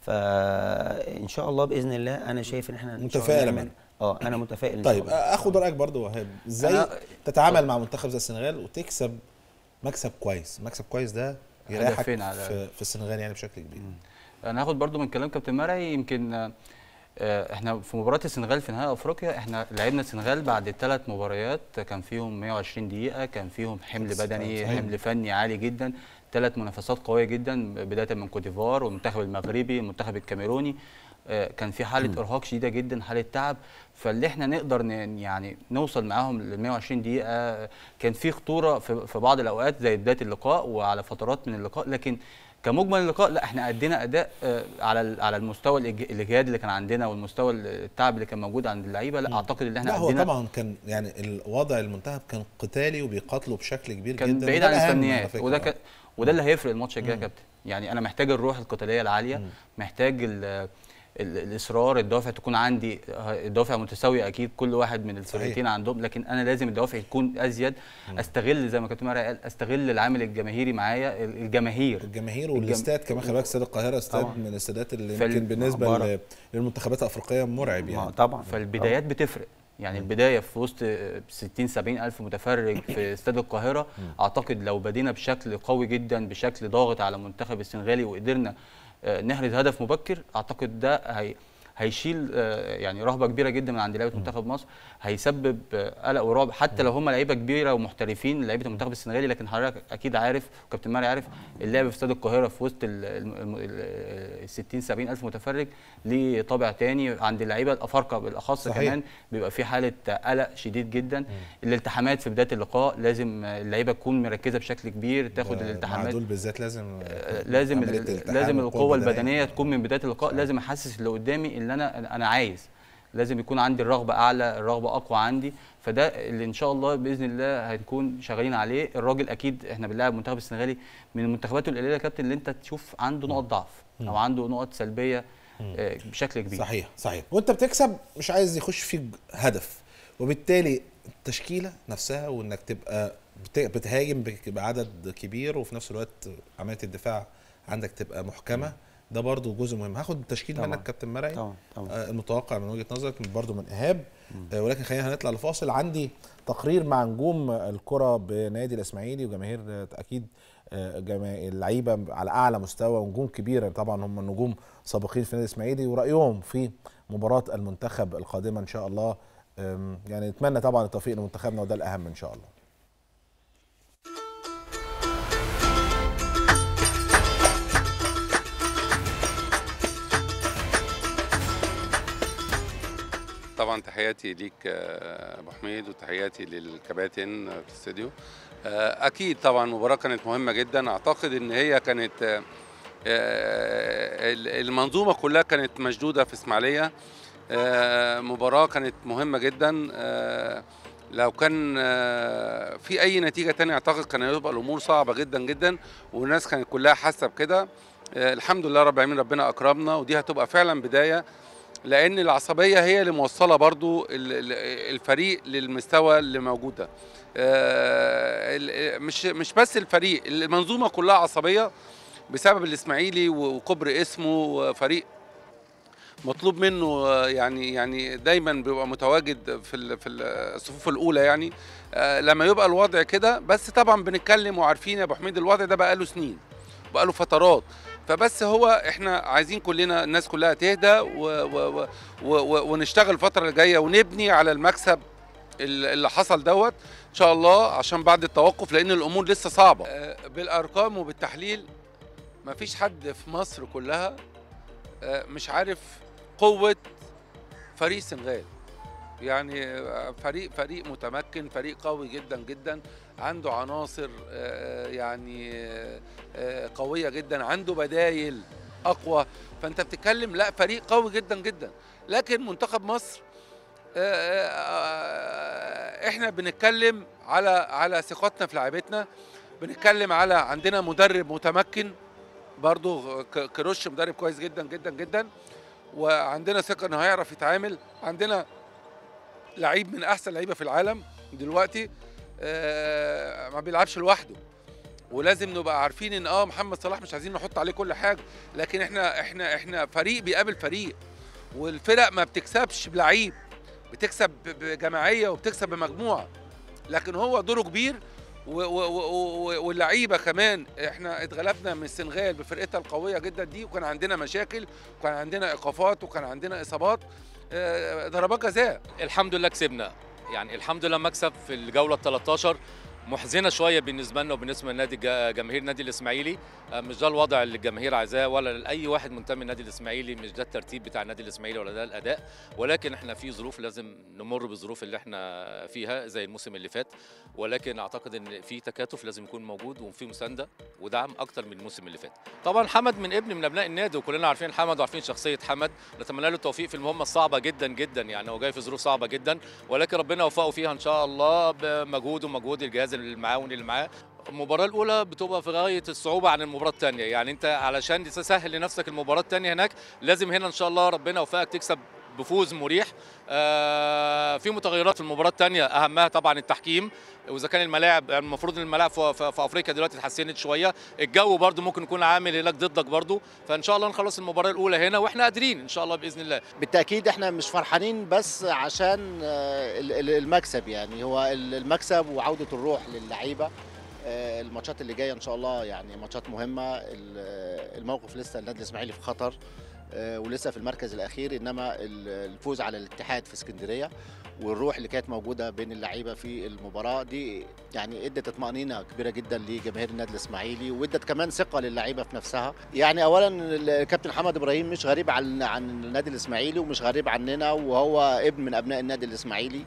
فان شاء الله باذن الله انا شايف ان احنا إن شاء الله متفائل يا نعمل- مان. اه انا متفائل ان شاء طيب الله اخد رايك برضو وهاب ازاي أنا- تتعامل مع منتخب زي السنغال وتكسب مكسب كويس مكسب كويس ده يريحك هدفين على- في, في السنغال يعني بشكل كبير انا هاخد برضو من كلام كابتن مرعي يمكن آه، آه، احنا في مباراه السنغال في نهائي افريقيا احنا لعبنا السنغال بعد ثلاث مباريات كان فيهم 120 دقيقه كان فيهم حمل بدني صحيح. حمل فني عالي جدا ثلاث منافسات قويه جدا بدايه من كوت ديفوار والمنتخب المغربي والمنتخب الكاميروني آه، كان في حاله ارهاق شديده جدا حاله تعب فاللي احنا نقدر ن- يعني نوصل معاهم ل 120 دقيقه آه، كان في خطوره في في بعض الاوقات زي بدايه اللقاء وعلى فترات من اللقاء لكن كمجمل اللقاء لا احنا ادينا اداء آه، على ال- على المستوى الإج- الاجهاد اللي كان عندنا والمستوى التعب اللي كان موجود عند اللعيبه لا اعتقد ان احنا لا هو ادينا طبعا كان يعني الوضع المنتخب كان قتالي وبيقاتلوا بشكل كبير كان جدا بعيد وده عن الأهم على الفنيات فكرة. وده ك... وده اللي هيفرق الماتش الجاي يا كابتن يعني انا محتاج الروح القتاليه العاليه محتاج ال... ال... الاصرار الدوافع تكون عندي الدوافع متساويه اكيد كل واحد من الفرقتين عندهم لكن انا لازم الدوافع تكون ازيد استغل زي ما كابتن مرعي قال استغل العامل الجماهيري معايا ال- الجماهير الجماهير والاستاد كمان خلي بالك استاد القاهره استاد طبعاً. من الاستادات اللي فال- يمكن بالنسبه عبارة. ل- للمنتخبات الافريقيه مرعب ما يعني طبعا فالبدايات بتفرق يعني البدايه في وسط 60 70 الف متفرج في استاد القاهره اعتقد لو بدينا بشكل قوي جدا بشكل ضاغط على المنتخب السنغالي وقدرنا آه، نحرز هدف مبكر اعتقد ده هي هيشيل آه، يعني رهبه كبيره جدا من عند لعيبه منتخب مصر هيسبب آه، قلق ورعب حتى لو هم لعيبه كبيره ومحترفين لعيبه المنتخب السنغالي لكن حضرتك اكيد عارف وكابتن ماري عارف اللعب في استاد القاهره في وسط ال 60 70 الف متفرج ليه طابع تاني عند اللعيبه الافارقه بالاخص صحيح. كمان بيبقى في حاله قلق شديد جدا الالتحامات في بدايه اللقاء لازم اللعيبه تكون مركزه بشكل كبير تاخد مع الالتحامات دول بالذات لازم آه، لازم عملية ال- الالتحام لازم والقوة القوه البدنية. البدنيه تكون من بدايه اللقاء لازم احسس اللي قدامي ان انا انا عايز لازم يكون عندي الرغبه اعلى الرغبه اقوى عندي فده اللي ان شاء الله باذن الله هنكون شغالين عليه الراجل اكيد احنا بنلاعب المنتخب السنغالي من المنتخبات القليله يا كابتن اللي انت تشوف عنده نقط ضعف او عنده نقط سلبيه آه، بشكل كبير صحيح صحيح وانت بتكسب مش عايز يخش فيك هدف وبالتالي التشكيله نفسها وانك تبقى بت- بتهاجم بك- بعدد كبير وفي نفس الوقت عمليه الدفاع عندك تبقى محكمه ده برضو جزء مهم هاخد التشكيل طبعاً. منك كابتن مرعي طبعا طبعا آه، المتوقع من وجهه نظرك برضو من ايهاب آه، ولكن خلينا هنطلع لفاصل عندي تقرير مع نجوم الكره بنادي الاسماعيلي وجماهير آه، اكيد آه، جما- اللعيبه على اعلى مستوى ونجوم كبيره طبعا هم نجوم سابقين في النادي الاسماعيلي ورايهم في مباراه المنتخب القادمه ان شاء الله آم، يعني نتمنى طبعا التوفيق لمنتخبنا وده الاهم ان شاء الله طبعا تحياتي ليك آه، ابو حميد وتحياتي للكباتن في الاستوديو آه، اكيد طبعا المباراه كانت مهمه جدا اعتقد ان هي كانت آه، آه، المنظومه كلها كانت مشدوده في اسماعيليه آه، مباراه كانت مهمه جدا آه، لو كان آه، في اي نتيجه تانية اعتقد كان هيبقى الامور صعبه جدا جدا والناس كانت كلها حاسه بكده آه، الحمد لله رب العالمين ربنا اكرمنا ودي هتبقى فعلا بدايه لان العصبيه هي اللي موصله برضو ال- ال- الفريق للمستوى اللي موجود ده آه، ال- مش مش بس الفريق المنظومه كلها عصبيه بسبب الاسماعيلي وكبر اسمه وفريق مطلوب منه آه، يعني يعني دايما بيبقى متواجد في ال- في الصفوف الاولى يعني آه، لما يبقى الوضع كده بس طبعا بنتكلم وعارفين يا ابو حميد الوضع ده بقى له سنين بقى له فترات فبس هو احنا عايزين كلنا الناس كلها تهدى و و و و و ونشتغل الفتره اللي جايه ونبني على المكسب ال- اللي حصل دوت ان شاء الله عشان بعد التوقف لان الامور لسه صعبه آه، بالارقام وبالتحليل مفيش حد في مصر كلها آه، مش عارف قوه فريق السنغال يعني آه، فريق فريق متمكن فريق قوي جدا جدا عنده عناصر آه، يعني آه، آه، قويه جدا عنده بدايل اقوى فانت بتتكلم لا فريق قوي جدا جدا لكن منتخب مصر آه، آه، احنا بنتكلم على على ثقتنا في لعيبتنا بنتكلم على عندنا مدرب متمكن برضو ك- كروش مدرب كويس جدا جدا جدا وعندنا ثقه انه هيعرف يتعامل عندنا لعيب من احسن لعيبه في العالم دلوقتي آه، ما بيلعبش لوحده ولازم نبقى عارفين ان اه محمد صلاح مش عايزين نحط عليه كل حاجه لكن احنا احنا احنا فريق بيقابل فريق والفرق ما بتكسبش بلعيب بتكسب ب- بجماعيه وبتكسب بمجموعه لكن هو دوره كبير و- و- و- و- واللعيبه كمان احنا اتغلبنا من السنغال بفرقتها القويه جدا دي وكان عندنا مشاكل وكان عندنا ايقافات وكان عندنا اصابات آه، ضربات جزاء الحمد لله كسبنا يعني الحمد لله مكسب في الجوله ال 13 محزنه شويه بالنسبه لنا وبالنسبه لنادي جا- جماهير النادي الاسماعيلي آه، مش ده الوضع اللي الجماهير عايزاه ولا لاي واحد منتمي للنادي الاسماعيلي مش ده الترتيب بتاع النادي الاسماعيلي ولا ده الاداء ولكن احنا في ظروف لازم نمر بالظروف اللي احنا فيها زي الموسم اللي فات ولكن اعتقد ان في تكاتف لازم يكون موجود وفي مسانده ودعم اكتر من الموسم اللي فات طبعا حمد من ابن من ابناء النادي وكلنا عارفين حمد وعارفين شخصيه حمد نتمنى له التوفيق في المهمه الصعبه جدا جدا يعني هو جاي في ظروف صعبه جدا ولكن ربنا يوفقه فيها ان شاء الله بمجهوده ومجهود الجهاز المعاون اللي معاه المباراة الأولى بتبقى في غاية الصعوبة عن المباراة الثانية، يعني أنت علشان تسهل لنفسك المباراة الثانية هناك لازم هنا إن شاء الله ربنا يوفقك تكسب بفوز مريح. آه في متغيرات في المباراة الثانية أهمها طبعا التحكيم وإذا كان الملاعب يعني المفروض إن الملاعب في, في, في أفريقيا دلوقتي اتحسنت شوية، الجو برضو ممكن يكون عامل هناك ضدك برضو، فإن شاء الله نخلص المباراة الأولى هنا وإحنا قادرين إن شاء الله بإذن الله. بالتاكيد احنا مش فرحانين بس عشان آه، ال- ال- المكسب يعني هو ال- المكسب وعوده الروح للعيبه آه، الماتشات اللي جايه ان شاء الله يعني ماتشات مهمه ال- آه، الموقف لسه النادي الاسماعيلي في خطر آه، ولسه في المركز الاخير انما ال- الفوز على الاتحاد في اسكندريه والروح اللي كانت موجوده بين اللعيبه في المباراه دي يعني ادت اطمئنينه كبيره جدا لجماهير النادي الاسماعيلي وادت كمان ثقه للعيبه في نفسها يعني اولا الكابتن حمد ابراهيم مش غريب عن عن النادي الاسماعيلي ومش غريب عننا وهو ابن من ابناء النادي الاسماعيلي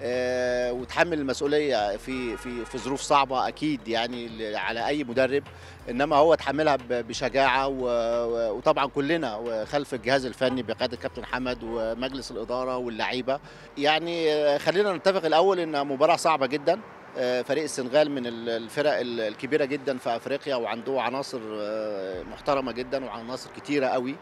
آه، وتحمل المسؤوليه في في في ظروف صعبه اكيد يعني ل- على اي مدرب انما هو تحملها ب- بشجاعه و- و- وطبعا كلنا خلف الجهاز الفني بقياده الكابتن حمد ومجلس الاداره واللعيبه يعني آه، خلينا نتفق الاول ان مباراه صعبه جدا آه، فريق السنغال من ال- الفرق ال- الكبيره جدا في افريقيا وعنده عناصر آه، محترمه جدا وعناصر كتيره قوي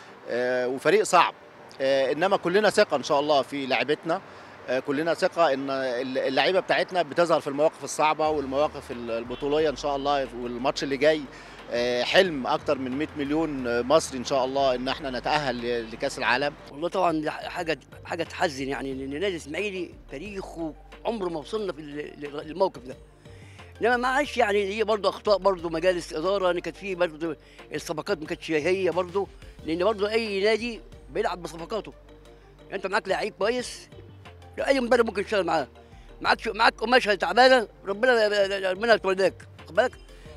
آه، وفريق صعب آه، انما كلنا ثقه ان شاء الله في لعبتنا آه، كلنا ثقه ان الل- اللعيبه بتاعتنا بتظهر في المواقف الصعبه والمواقف ال- البطوليه ان شاء الله والماتش اللي جاي آه، حلم اكتر من 100 مليون مصري ان شاء الله ان احنا نتاهل ل- لكاس العالم والله طبعا دي حاجه حاجه تحزن يعني ان النادي الاسماعيلي تاريخه عمره ما وصلنا في ال- ال- الموقف ده انما معلش يعني هي برضه اخطاء برضه مجالس اداره ان كانت في برضه الصفقات ما كانتش هي برضه لان برضه اي نادي بيلعب بصفقاته انت معاك لعيب كويس لا اي مدرب ممكن يشتغل معاه معاك شو- معاك قماشه تعبانه ربنا ربنا يتولاك خد بالك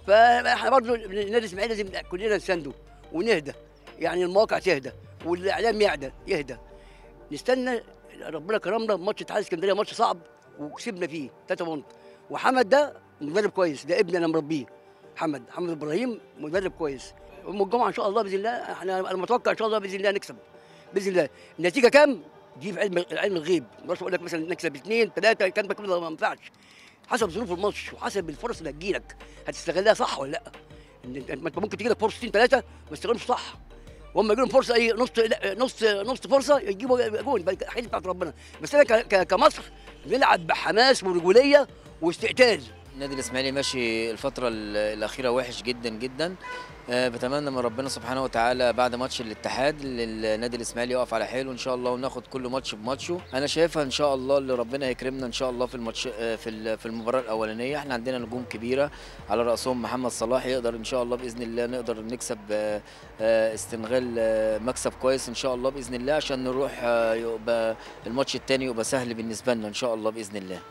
فاحنا برضه النادي الاسماعيلي لازم كلنا نسنده ونهدى يعني المواقع تهدى والاعلام يهدى يهدى نستنى ربنا كرمنا ماتش اتحاد اسكندريه ماتش صعب وكسبنا فيه 3 بونت وحمد ده مدرب كويس ده ابني انا مربيه محمد محمد ابراهيم مدرب كويس يوم الجمعه ان شاء الله باذن الله احنا انا متوقع ان شاء الله باذن الله نكسب باذن الله النتيجه كام دي في علم علم الغيب ما اقول لك مثلا نكسب اثنين ثلاثه الكلام ده كله ما ينفعش حسب ظروف الماتش وحسب الفرص اللي هتجيلك هتستغلها صح ولا لا إن انت ما انت ممكن تجي لك فرصتين ثلاثه ما تستغلهمش صح واما يجي لهم فرصه اي نص لا، نص نص فرصه يجيبوا جون بقى حاجه بتاعت ربنا بس انا ك- ك- كمصر بنلعب بحماس ورجوليه واستقتال النادي الاسماعيلي ماشي الفترة ال- الأخيرة وحش جدا جدا آه، بتمنى من ربنا سبحانه وتعالى بعد ماتش الاتحاد النادي الاسماعيلي يقف على حيله ان شاء الله وناخد كل ماتش بماتشه انا شايفها ان شاء الله اللي ربنا يكرمنا ان شاء الله في الماتش آه، في ال- في المباراة الأولانية احنا عندنا نجوم كبيرة على رأسهم محمد صلاح يقدر ان شاء الله بإذن الله نقدر نكسب آه، آه، استنغال آه، مكسب كويس ان شاء الله بإذن الله عشان نروح آه، يبقى الماتش التاني يبقى سهل بالنسبة لنا ان شاء الله بإذن الله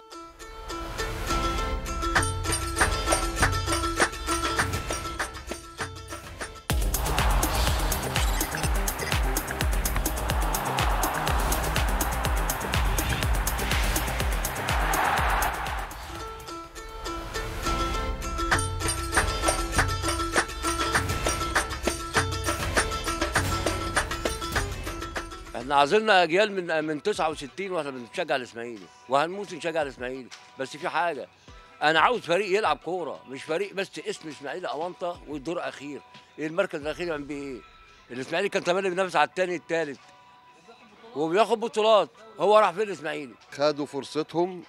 احنا عايزيننا اجيال من من 69 واحنا بنشجع الاسماعيلي وهنموت نشجع الاسماعيلي بس في حاجه انا عاوز فريق يلعب كوره مش فريق بس اسم اسماعيلي اونطه والدور اخير ايه المركز الاخير يعمل بيه ايه الاسماعيلي كان تملي بينافس على الثاني الثالث وبياخد بطولات هو راح فين الاسماعيلي خدوا فرصتهم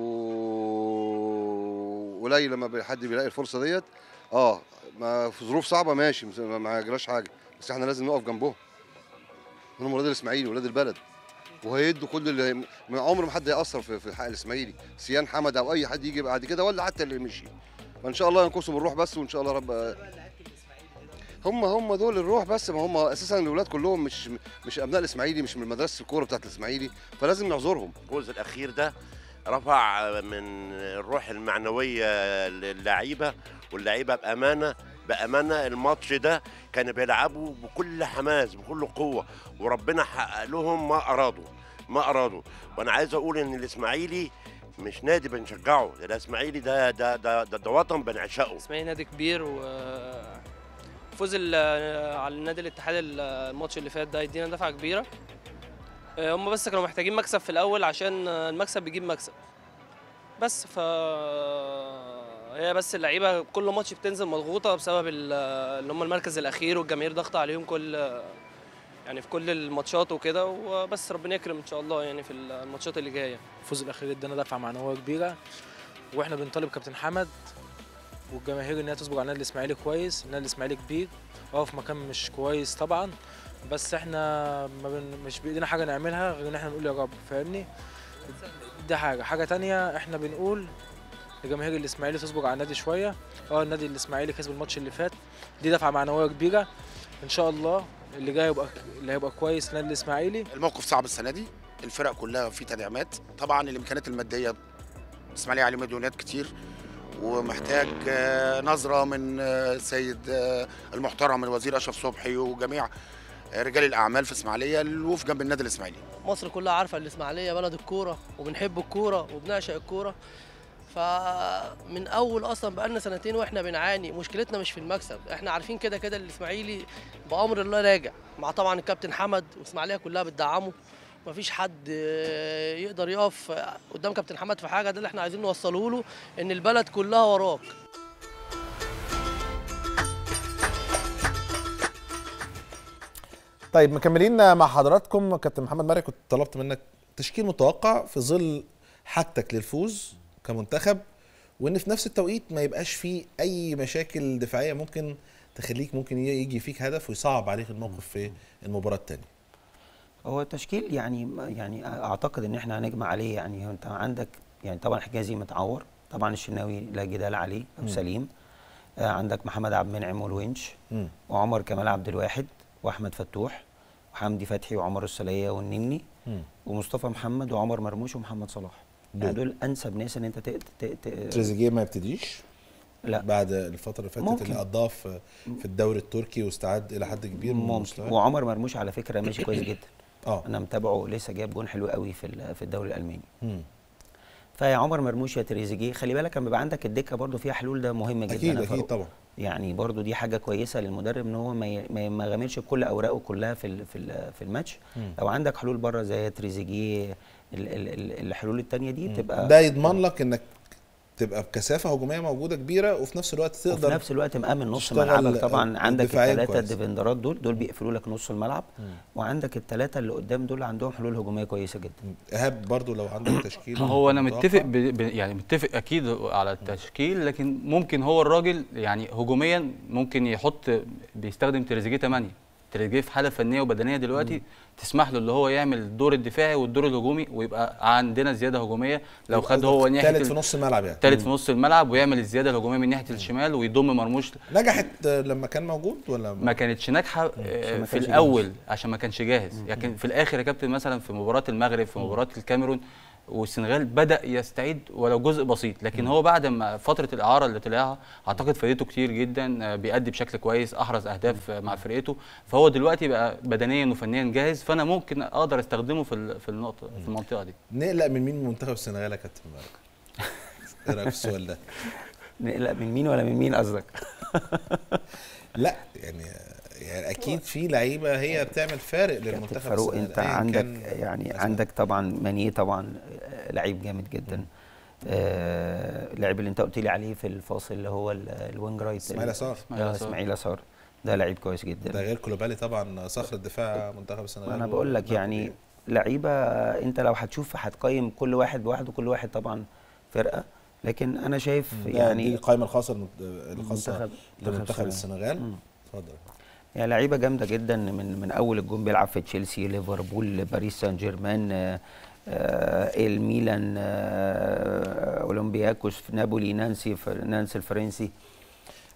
و- وقليل لما حد بيلاقي الفرصه ديت اه ما في ظروف صعبه ماشي ما ما يجراش حاجه بس احنا لازم نقف جنبهم هم ولاد الاسماعيلي ولاد البلد وهيدوا كل اللي من عمر ما حد هيأثر في في حق الاسماعيلي سيان حمد او اي حد يجي بعد كده ولا حتى اللي مشي فان شاء الله ينقصهم الروح بس وان شاء الله رب هم هم دول الروح بس ما هم اساسا الاولاد كلهم مش مش ابناء الاسماعيلي مش من مدرسه الكوره بتاعت الاسماعيلي فلازم نعذرهم الجزء الاخير ده رفع من الروح المعنويه للعيبه واللعيبه بامانه بامانه الماتش ده كانوا بيلعبوا بكل حماس بكل قوه وربنا حقق لهم ما ارادوا ما ارادوا وانا عايز اقول ان الاسماعيلي مش نادي بنشجعه ده الاسماعيلي ده ده ده, ده, ده وطن بنعشقه اسماعيلي نادي كبير و فوز ال- على النادي الاتحاد ال- الماتش اللي فات ده يدينا دفعه كبيره آه، هم بس كانوا محتاجين مكسب في الاول عشان آه، المكسب بيجيب مكسب بس ف هي بس اللعيبه كل ماتش بتنزل مضغوطه بسبب ال- اللي هم المركز الاخير والجماهير ضاغطه عليهم كل يعني في كل الماتشات وكده وبس ربنا يكرم ان شاء الله يعني في الماتشات اللي جايه الفوز الاخير ادانا دفعه معنويه كبيره واحنا بنطالب كابتن حمد والجماهير ان هي تصبر على النادي الاسماعيلي كويس النادي الاسماعيلي كبير اه في مكان مش كويس طبعا بس احنا ما بن... مش بايدينا حاجه نعملها غير ان احنا نقول يا رب فاهمني دي حاجه حاجه تانية احنا بنقول لجماهير الاسماعيلي تصبر على النادي شويه اه النادي الاسماعيلي كسب الماتش اللي فات دي دفعه معنويه كبيره ان شاء الله اللي جاي يبقى اللي هيبقى كويس النادي الاسماعيلي الموقف صعب السنه دي الفرق كلها في تدعيمات طبعا الامكانيات الماديه الاسماعيلي عليه مليونات كتير ومحتاج آه، نظره من آه، السيد آه، المحترم الوزير اشرف صبحي وجميع آه، رجال الاعمال في اسماعيليه الوقوف جنب النادي الاسماعيلي مصر كلها عارفه الاسماعيليه بلد الكوره وبنحب الكوره وبنعشق الكوره فمن اول اصلا بقالنا سنتين واحنا بنعاني مشكلتنا مش في المكسب احنا عارفين كده كده الاسماعيلي بامر الله راجع مع طبعا الكابتن حمد والاسماعيليه كلها بتدعمه مفيش حد آه، يقدر يقف آه، قدام كابتن حمد في حاجه ده اللي احنا عايزين نوصله له ان البلد كلها وراك طيب مكملين مع حضراتكم كابتن محمد مرعي كنت طلبت منك تشكيل متوقع في ظل حاجتك للفوز كمنتخب وان في نفس التوقيت ما يبقاش فيه اي مشاكل دفاعيه ممكن تخليك ممكن يجي فيك هدف ويصعب عليك الموقف في المباراه الثانيه هو التشكيل يعني يعني اعتقد ان احنا هنجمع عليه يعني هو انت عندك يعني طبعا حجازي متعور طبعا الشناوي لا جدال عليه او مم. سليم آه عندك محمد عبد المنعم والونش مم. وعمر كمال عبد الواحد واحمد فتوح وحمدي فتحي وعمر السليه والنني مم. ومصطفى محمد وعمر مرموش ومحمد صلاح يعني دول. دول انسب ناس ان انت ت... ت... ت... تريزيجيه ما يبتديش لا بعد الفتره اللي فاتت ممكن. اللي قضاها في في الدوري التركي واستعد الى حد كبير من ممكن مستواه. وعمر مرموش على فكره ماشي كويس جدا اه انا متابعه لسه جاب جون حلو قوي في ال- في الدوري الالماني مم. فيا عمر مرموش يا تريزيجيه خلي بالك لما يبقى عندك الدكه برضو فيها حلول ده مهم جدا اكيد يا اكيد فاروق. طبعا يعني برضو دي حاجه كويسه للمدرب ان هو ما ي- ما ي- ما يغامرش بكل اوراقه كلها في ال- في ال- في الماتش مم. لو عندك حلول بره زي تريزيجيه ال- ال- ال- الحلول التانية دي تبقى ده يضمن لك انك تبقى بكثافه هجوميه موجوده كبيره وفي نفس الوقت تقدر وفي نفس الوقت مأمن نص تشتغل ملعبك طبعا عندك دفاعياً الثلاثه كويس. الديفندرات دول دول بيقفلوا لك نص الملعب وعندك الثلاثه اللي قدام دول عندهم حلول هجوميه كويسه جدا ايهاب برضو لو عندك تشكيل هو انا متوقع؟ متفق ب... ب... يعني متفق اكيد على التشكيل لكن ممكن هو الراجل يعني هجوميا ممكن يحط بيستخدم تريزيجيه 8 تريزيجيه في حاله فنيه وبدنيه دلوقتي تسمح له اللي هو يعمل الدور الدفاعي والدور الهجومي ويبقى عندنا زياده هجوميه لو خد هو ناحيه تالت في نص الملعب يعني ثالث في نص الملعب ويعمل الزياده الهجوميه من ناحيه الشمال ويضم مرموش نجحت لما كان موجود ولا ما كانتش ناجحه عشان آه، ما في كانش الاول جاهز. عشان ما كانش جاهز لكن في الاخر يا كابتن مثلا في مباراه المغرب في مباراه الكاميرون والسنغال بدا يستعيد ولو جزء بسيط لكن هو بعد ما فتره الاعاره اللي طلعها اعتقد فادته كتير جدا آه، بيأدي بشكل كويس احرز اهداف آه، مع فرقته فهو دلوقتي بقى بدنيا وفنيا جاهز فانا ممكن اقدر استخدمه في ال- في النقطه في المنطقه دي نقلق من مين من منتخب السنغال يا كابتن مبارك ايه رايك في السؤال ده نقلق من مين ولا من مين قصدك لا يعني يعني اكيد في لعيبه هي بتعمل فارق للمنتخب فاروق السنغال، انت أياً عندك كان يعني عندك طبعا مانيه طبعا آه، لعيب جامد جدا آه اللعيب اللي انت قلت لي عليه في الفاصل اللي هو ال- الوينج رايت اسماعيل يسار. آه، اسماعيل يسار ده لعيب كويس جدا ده غير كولوبالي طبعا صخر الدفاع منتخب السنغال انا بقول لك يعني لعيبه انت لو هتشوف هتقيم كل واحد بواحد وكل واحد طبعا فرقه لكن انا شايف يعني يعني دي القائمه الخاصه المنت- الخاصه منتخب- لمنتخب السنغال. السنغال مم. اتفضل يعني لعيبه جامده جدا من من اول الجون بيلعب في تشيلسي ليفربول باريس سان جيرمان آه، آه، الميلان آه، اولمبياكوس في نابولي نانسي ف- نانسي الفرنسي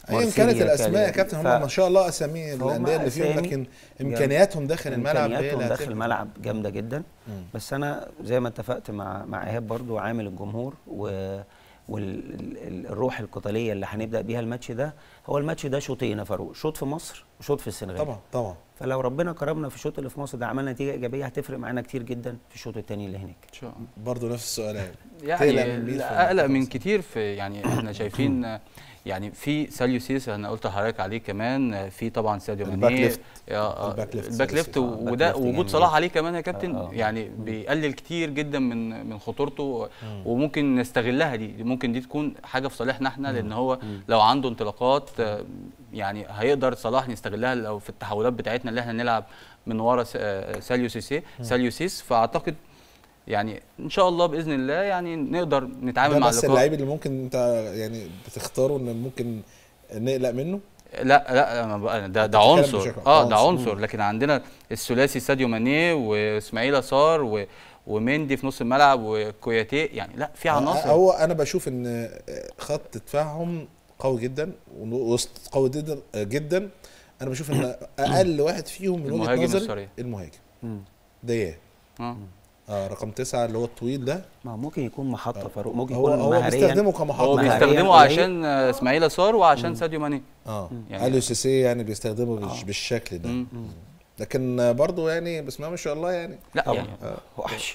ايا مارسيليا، كانت الاسماء يا كالياري. كابتن هم ف- ما شاء الله اسامي فهم الانديه اللي فيهم أسامي لكن جامدة. امكانياتهم داخل الملعب هي امكانياتهم اللي داخل هتفرق. الملعب جامده جدا مم. بس انا زي ما اتفقت مع مع ايهاب برضو عامل الجمهور و والروح القتاليه اللي هنبدا بيها الماتش ده هو الماتش ده شوطين يا فاروق شوط في مصر وشوط في السنغال طبعا طبعا فلو ربنا كرمنا في الشوط اللي في مصر ده عملنا نتيجه ايجابيه هتفرق معانا كتير جدا في الشوط الثاني اللي هناك ان شاء الله برضه نفس السؤال يعني تقلق من مين في لا، اقلق المنتخب؟ من كتير في يعني احنا شايفين يعني في ساليو سيس انا قلت لحضرتك عليه كمان في طبعا ساديو الباك ماني ليفت. آه، آه، الباك ليفت الباك ساليو ليفت سيس. آه، الباك وده ليفت وجود جميل. صلاح عليه كمان يا كابتن آه. يعني بيقلل كتير جدا من من خطورته وممكن نستغلها دي دي ممكن دي تكون حاجه في صالحنا احنا لان هو لو عنده انطلاقات آه، يعني هيقدر صلاح نستغلها لو في التحولات بتاعتنا اللي احنا نلعب من ورا س- آه، ساليو سيسي ساليو سيس فاعتقد يعني ان شاء الله باذن الله يعني نقدر نتعامل ده مع بس اللقاء اللعيب اللي ممكن انت يعني بتختاره ان ممكن نقلق منه لا لا أنا بقى- ده ده بتتكلم عنصر بشكل- اه ده عنصر. عنصر لكن عندنا الثلاثي ساديو ماني واسماعيل صار و ومندي في نص الملعب وكوياتي يعني لا في عناصر هو انا بشوف ان خط دفاعهم قوي جدا ووسط قوي جدا جدا انا بشوف ان اقل واحد فيهم من وجهه المهاجم نظري الصريح. المهاجم مم. دياه اه اه رقم تسعة اللي هو الطويل ده ما هو ممكن يكون محطه فاروق ممكن هو يكون هو مهاريا بيستخدمه كمحطة هو مهارياً بيستخدمه قليل. عشان آه، اسماعيل صار وعشان ساديو ماني اه يعني- اليو سيسي يعني بيستخدمه بالش- بالشكل ده مم. لكن برضه يعني بسم الله ما شاء الله يعني لا طبعا يعني وحش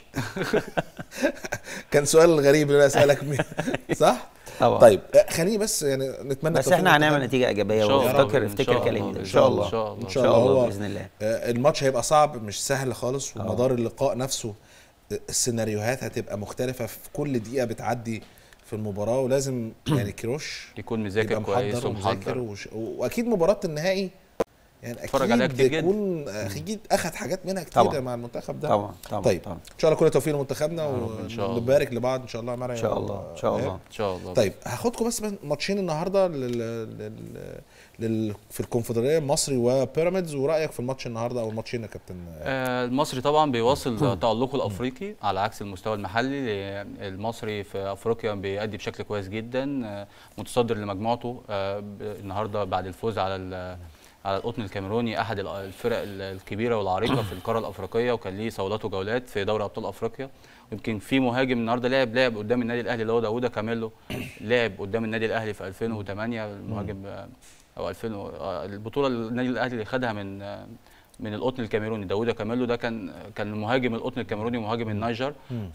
كان سؤال غريب اللي انا اسالك مين صح؟ طبعا طيب آه، خليني بس يعني نتمنى بس التوفيق احنا هنعمل للمنتخب. نتيجه ايجابيه إن شاء الله. وافتكر إن افتكر شاء الله. كلامي ده إن شاء الله. إن شاء الله. ان شاء الله هو باذن الله آه، الماتش هيبقى صعب مش سهل خالص ومدار اللقاء نفسه آه، السيناريوهات هتبقى مختلفة في كل دقيقة بتعدي في المباراة ولازم يعني كروش يكون مذاكر يبقى كويس محضر ومذاكر ومحضر وش... واكيد مباراة النهائي يعني اتفرج عليها اكيد كتير جدا. يكون اكيد اخد حاجات منها كتير طبعا. مع المنتخب ده طبعا طبعا طيب طبعا. ان شاء الله كل التوفيق لمنتخبنا يا رب إن شاء الله. ونبارك لبعض ان شاء الله معنا ان شاء الله ان شاء الله ان شاء الله طيب هاخدكم بس ماتشين النهارده لل... لل... لل... في الكونفدراليه مصري وبيراميدز ورايك في الماتش النهارده او الماتشين يا كابتن آه، المصري طبعا بيواصل تألقه الأفريقي على عكس المستوى المحلي المصري في أفريقيا بيأدي بشكل كويس جدا آه، متصدر لمجموعته آه، ب- النهارده بعد الفوز على ال- على القطن الكاميروني أحد ال- الفرق ال- الكبيرة والعريقة في القارة الأفريقية وكان ليه صولات وجولات في دوري أبطال أفريقيا يمكن في مهاجم النهارده لعب لعب قدام النادي الأهلي اللي هو داوودة كاميلو لعب قدام النادي الأهلي في 2008 المهاجم آه، او 2000 و- آه، البطوله اللي النادي الاهلي اللي خدها من آه، من القطن الكاميروني داوود كاميلو ده كان كان مهاجم القطن الكاميروني ومهاجم النيجر مم.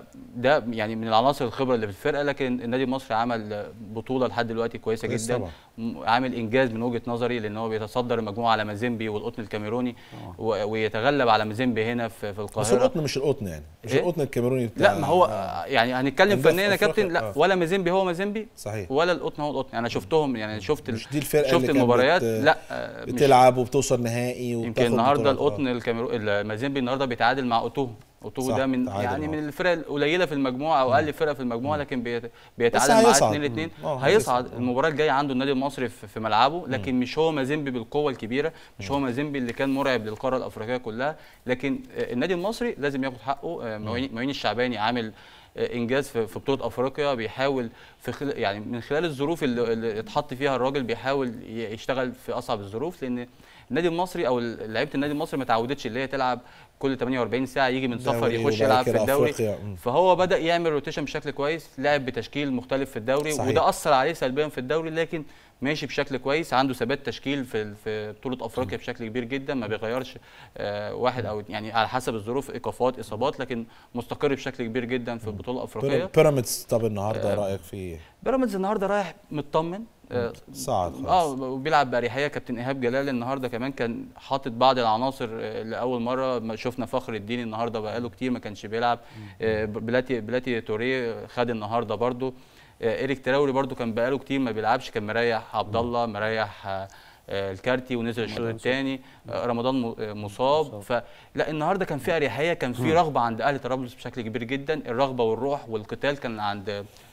فده يعني من العناصر الخبره اللي في الفرقه لكن النادي المصري عمل بطوله لحد دلوقتي كويسه كويس جدا طبعا. م- عامل انجاز من وجهه نظري لان هو بيتصدر المجموعه على مازيمبي والقطن الكاميروني و- ويتغلب على مازيمبي هنا في, في بس القاهره القطن مش القطن يعني مش إيه؟ القطن الكاميروني بتاع لا ما هو آه، يعني هنتكلم هندسة فنيا يا كابتن أفريقيا، لا آه. ولا مازيمبي هو مازيمبي صحيح ولا القطن هو القطن انا شفتهم يعني شفت ال- مش دي الفرقه شفت اللي كانت المباريات بت- لا آه، مش- بتلعب وبتوصل نهائي يمكن وبتاخد النهارده بطولات. آه. القطن الكاميرو المازيمبي النهارده بيتعادل مع اوتوه اوتوه صح، ده من تعادل يعني معاه. من الفرق القليله في المجموعه او اقل فرقه في المجموعه لكن بيت- بيتعادل بس معاه هيصعد. 2 2 مم. آه، هيصعد هيصعد. المباراه الجايه عنده النادي المصري في في ملعبه لكن مش هو مازيمبي بالقوه الكبيره مش هو مازيمبي اللي كان مرعب للقاره الافريقيه كلها لكن آه، النادي المصري لازم ياخد حقه آه، معين معين الشعباني عامل آه، انجاز في في بطوله افريقيا بيحاول في خل... يعني من خلال الظروف اللي, اللي اتحط فيها الراجل بيحاول ي- يشتغل في اصعب الظروف لان النادي المصري او لعيبه النادي المصري ما تعودتش اللي هي تلعب كل 48 ساعه يجي من سفر دوري يخش وبعد يلعب في كده الدوري أفريقيا. مم. فهو بدا يعمل روتيشن بشكل كويس لعب بتشكيل مختلف في الدوري صحيح. وده اثر عليه سلبيا في الدوري لكن ماشي بشكل كويس عنده ثبات تشكيل في في بطوله افريقيا بشكل كبير جدا ما بيغيرش آه واحد او يعني على حسب الظروف ايقافات اصابات لكن مستقر بشكل كبير جدا في البطوله الافريقيه بيرا- بيراميدز طب النهارده آه، رايك فيه بيراميدز النهارده رايح مطمن آه، صعد خلاص اه وبيلعب باريحيه كابتن ايهاب جلال النهارده كمان كان حاطط بعض العناصر آه، لاول مره ما شفنا فخر الدين النهارده بقاله كتير ما كانش بيلعب آه، بلاتي بلاتي توريه خد النهارده برده ايريك تراوري برده كان بقاله كتير ما بيلعبش كان مريح عبد الله مريح آه، آه، الكارتي ونزل الشوط الثاني رمضان م- آه، مصاب فلا النهارده كان في اريحيه كان في رغبه عند اهلي طرابلس بشكل كبير جدا الرغبه والروح والقتال كان عند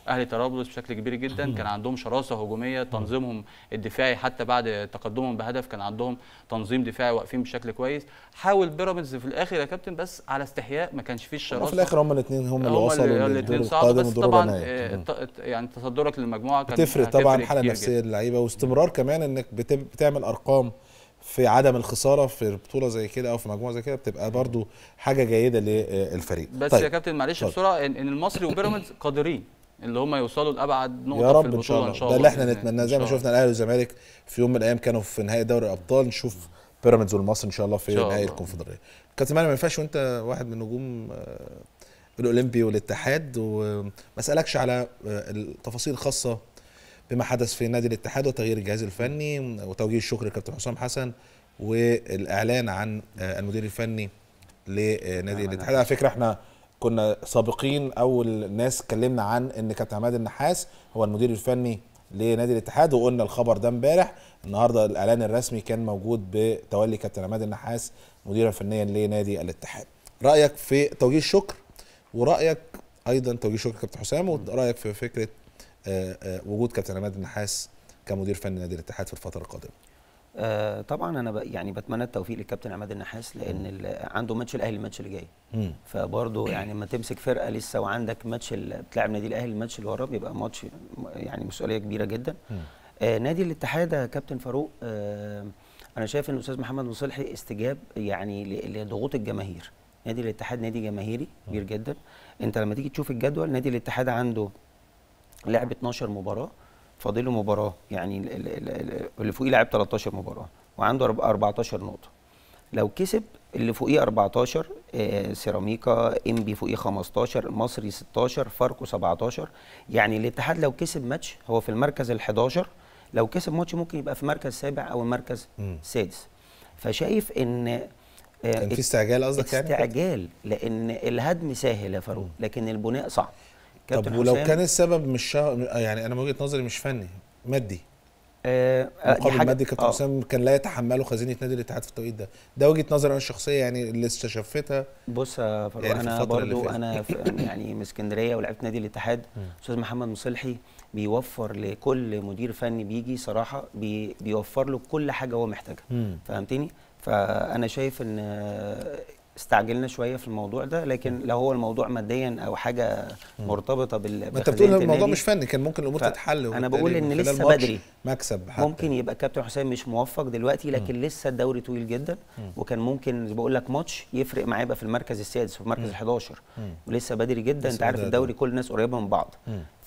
اهلي طرابلس بشكل كبير جدا كان عندهم شراسه هجوميه تنظيمهم الدفاعي حتى بعد تقدمهم بهدف كان عندهم تنظيم دفاعي واقفين بشكل كويس حاول بيراميدز في الاخر يا كابتن بس على استحياء ما كانش فيه الشراسه وفي الاخر هما الاثنين هم اللي هما وصلوا للدور الاثنين صعب القادم بس والدور طبعا النهائي. آه، مم. ت- يعني تصدرك للمجموعه كان بتفرق طبعا هتفرق الحاله كتير النفسيه للعيبه واستمرار كمان انك بت- بتعمل ارقام في عدم الخساره في بطوله زي كده او في مجموعه زي كده بتبقى برضو حاجه جيده للفريق بس طيب. يا كابتن معلش اتفضل. بسرعه ان إن المصري وبيراميدز قادرين اللي هم يوصلوا لابعد نقطه يا في رب البطوله ان شاء الله ان شاء ده الله اللي احنا بإذن نتمناه الله. زي ما إن شاء شفنا الاهلي والزمالك في يوم من الايام كانوا في نهائي دوري الابطال نشوف بيراميدز والمصري ان شاء الله في إن شاء نهائي الله. الكونفدراليه كابتن مالك ما ينفعش وانت واحد من نجوم آه، الاولمبي والاتحاد وما اسالكش على آه، التفاصيل الخاصه بما حدث في نادي الاتحاد وتغيير الجهاز الفني وتوجيه الشكر لكابتن حسام حسن والاعلان عن آه، المدير الفني لنادي الاتحاد على فكره احنا كنا سابقين اول ناس اتكلمنا عن ان كابتن عماد النحاس هو المدير الفني لنادي الاتحاد وقلنا الخبر ده امبارح النهارده الاعلان الرسمي كان موجود بتولي كابتن عماد النحاس مديرا فنيا لنادي الاتحاد رايك في توجيه الشكر ورايك ايضا توجيه شكر كابتن حسام ورايك في فكره آه، آه، وجود كابتن عماد النحاس كمدير فني نادي الاتحاد في الفتره القادمه آه طبعا انا ب... يعني بتمنى التوفيق للكابتن عماد النحاس لان ال... عنده ماتش الاهلي الماتش اللي جاي مم. فبرضه يعني لما تمسك فرقه لسه وعندك ماتش ال... بتلعب نادي الاهلي الماتش اللي وراه بيبقى ماتش م- يعني مسؤوليه كبيره جدا آه نادي الاتحاد يا كابتن فاروق آه انا شايف ان الاستاذ محمد مصلحي استجاب يعني ل- لضغوط الجماهير نادي الاتحاد نادي جماهيري كبير جدا انت لما تيجي تشوف الجدول نادي الاتحاد عنده لعب 12 مباراه فاضل له مباراه يعني ال- ال- ال- ال- اللي فوقيه لعب 13 مباراه وعنده أرب- 14 نقطه لو كسب اللي فوقيه 14 آه، سيراميكا انبي فوقيه 15 المصري 16 فاركو 17 يعني الاتحاد لو كسب ماتش هو في المركز ال 11 لو كسب ماتش ممكن يبقى في مركز سابع او المركز مم. السادس فشايف ان آه، كان في استعجال قصدك يعني؟ استعجال لان الهدم سهل يا فاروق لكن البناء صعب طب كابتن ولو حسام- كان السبب مش شا... يعني انا من وجهه نظري مش فني مادي آه آه، دي مقابل حاجة- مادي كابتن آه. حسام كان لا يتحمله خزينه نادي الاتحاد في التوقيت ده ده وجهه نظري انا الشخصيه يعني اللي استشفتها بص يا فاروق يعني في انا الفترة اللي برضو فاتت. انا في يعني من اسكندريه ولعبت نادي الاتحاد استاذ محمد مصلحي بيوفر لكل مدير فني بيجي صراحه بي بيوفر له كل حاجه هو محتاجها مم. فهمتني فانا شايف ان آه، استعجلنا شويه في الموضوع ده لكن لو هو الموضوع ماديا او حاجه مرتبطه بال ما انت بخزينة بتقول الموضوع النادي، مش فني كان ممكن الامور ف- تتحل انا وبالتالي بقول ان من خلال لسه ماتش بدري مكسب حتى ممكن يبقى كابتن حسام مش موفق دلوقتي لكن لسه الدوري طويل جدا مم. وكان ممكن زي بقول لك ماتش يفرق معاه يبقى في المركز السادس في المركز مم. ال 11 مم. ولسه بدري جدا لسه انت عارف بدري. الدوري كل الناس قريبه من بعض مم. ف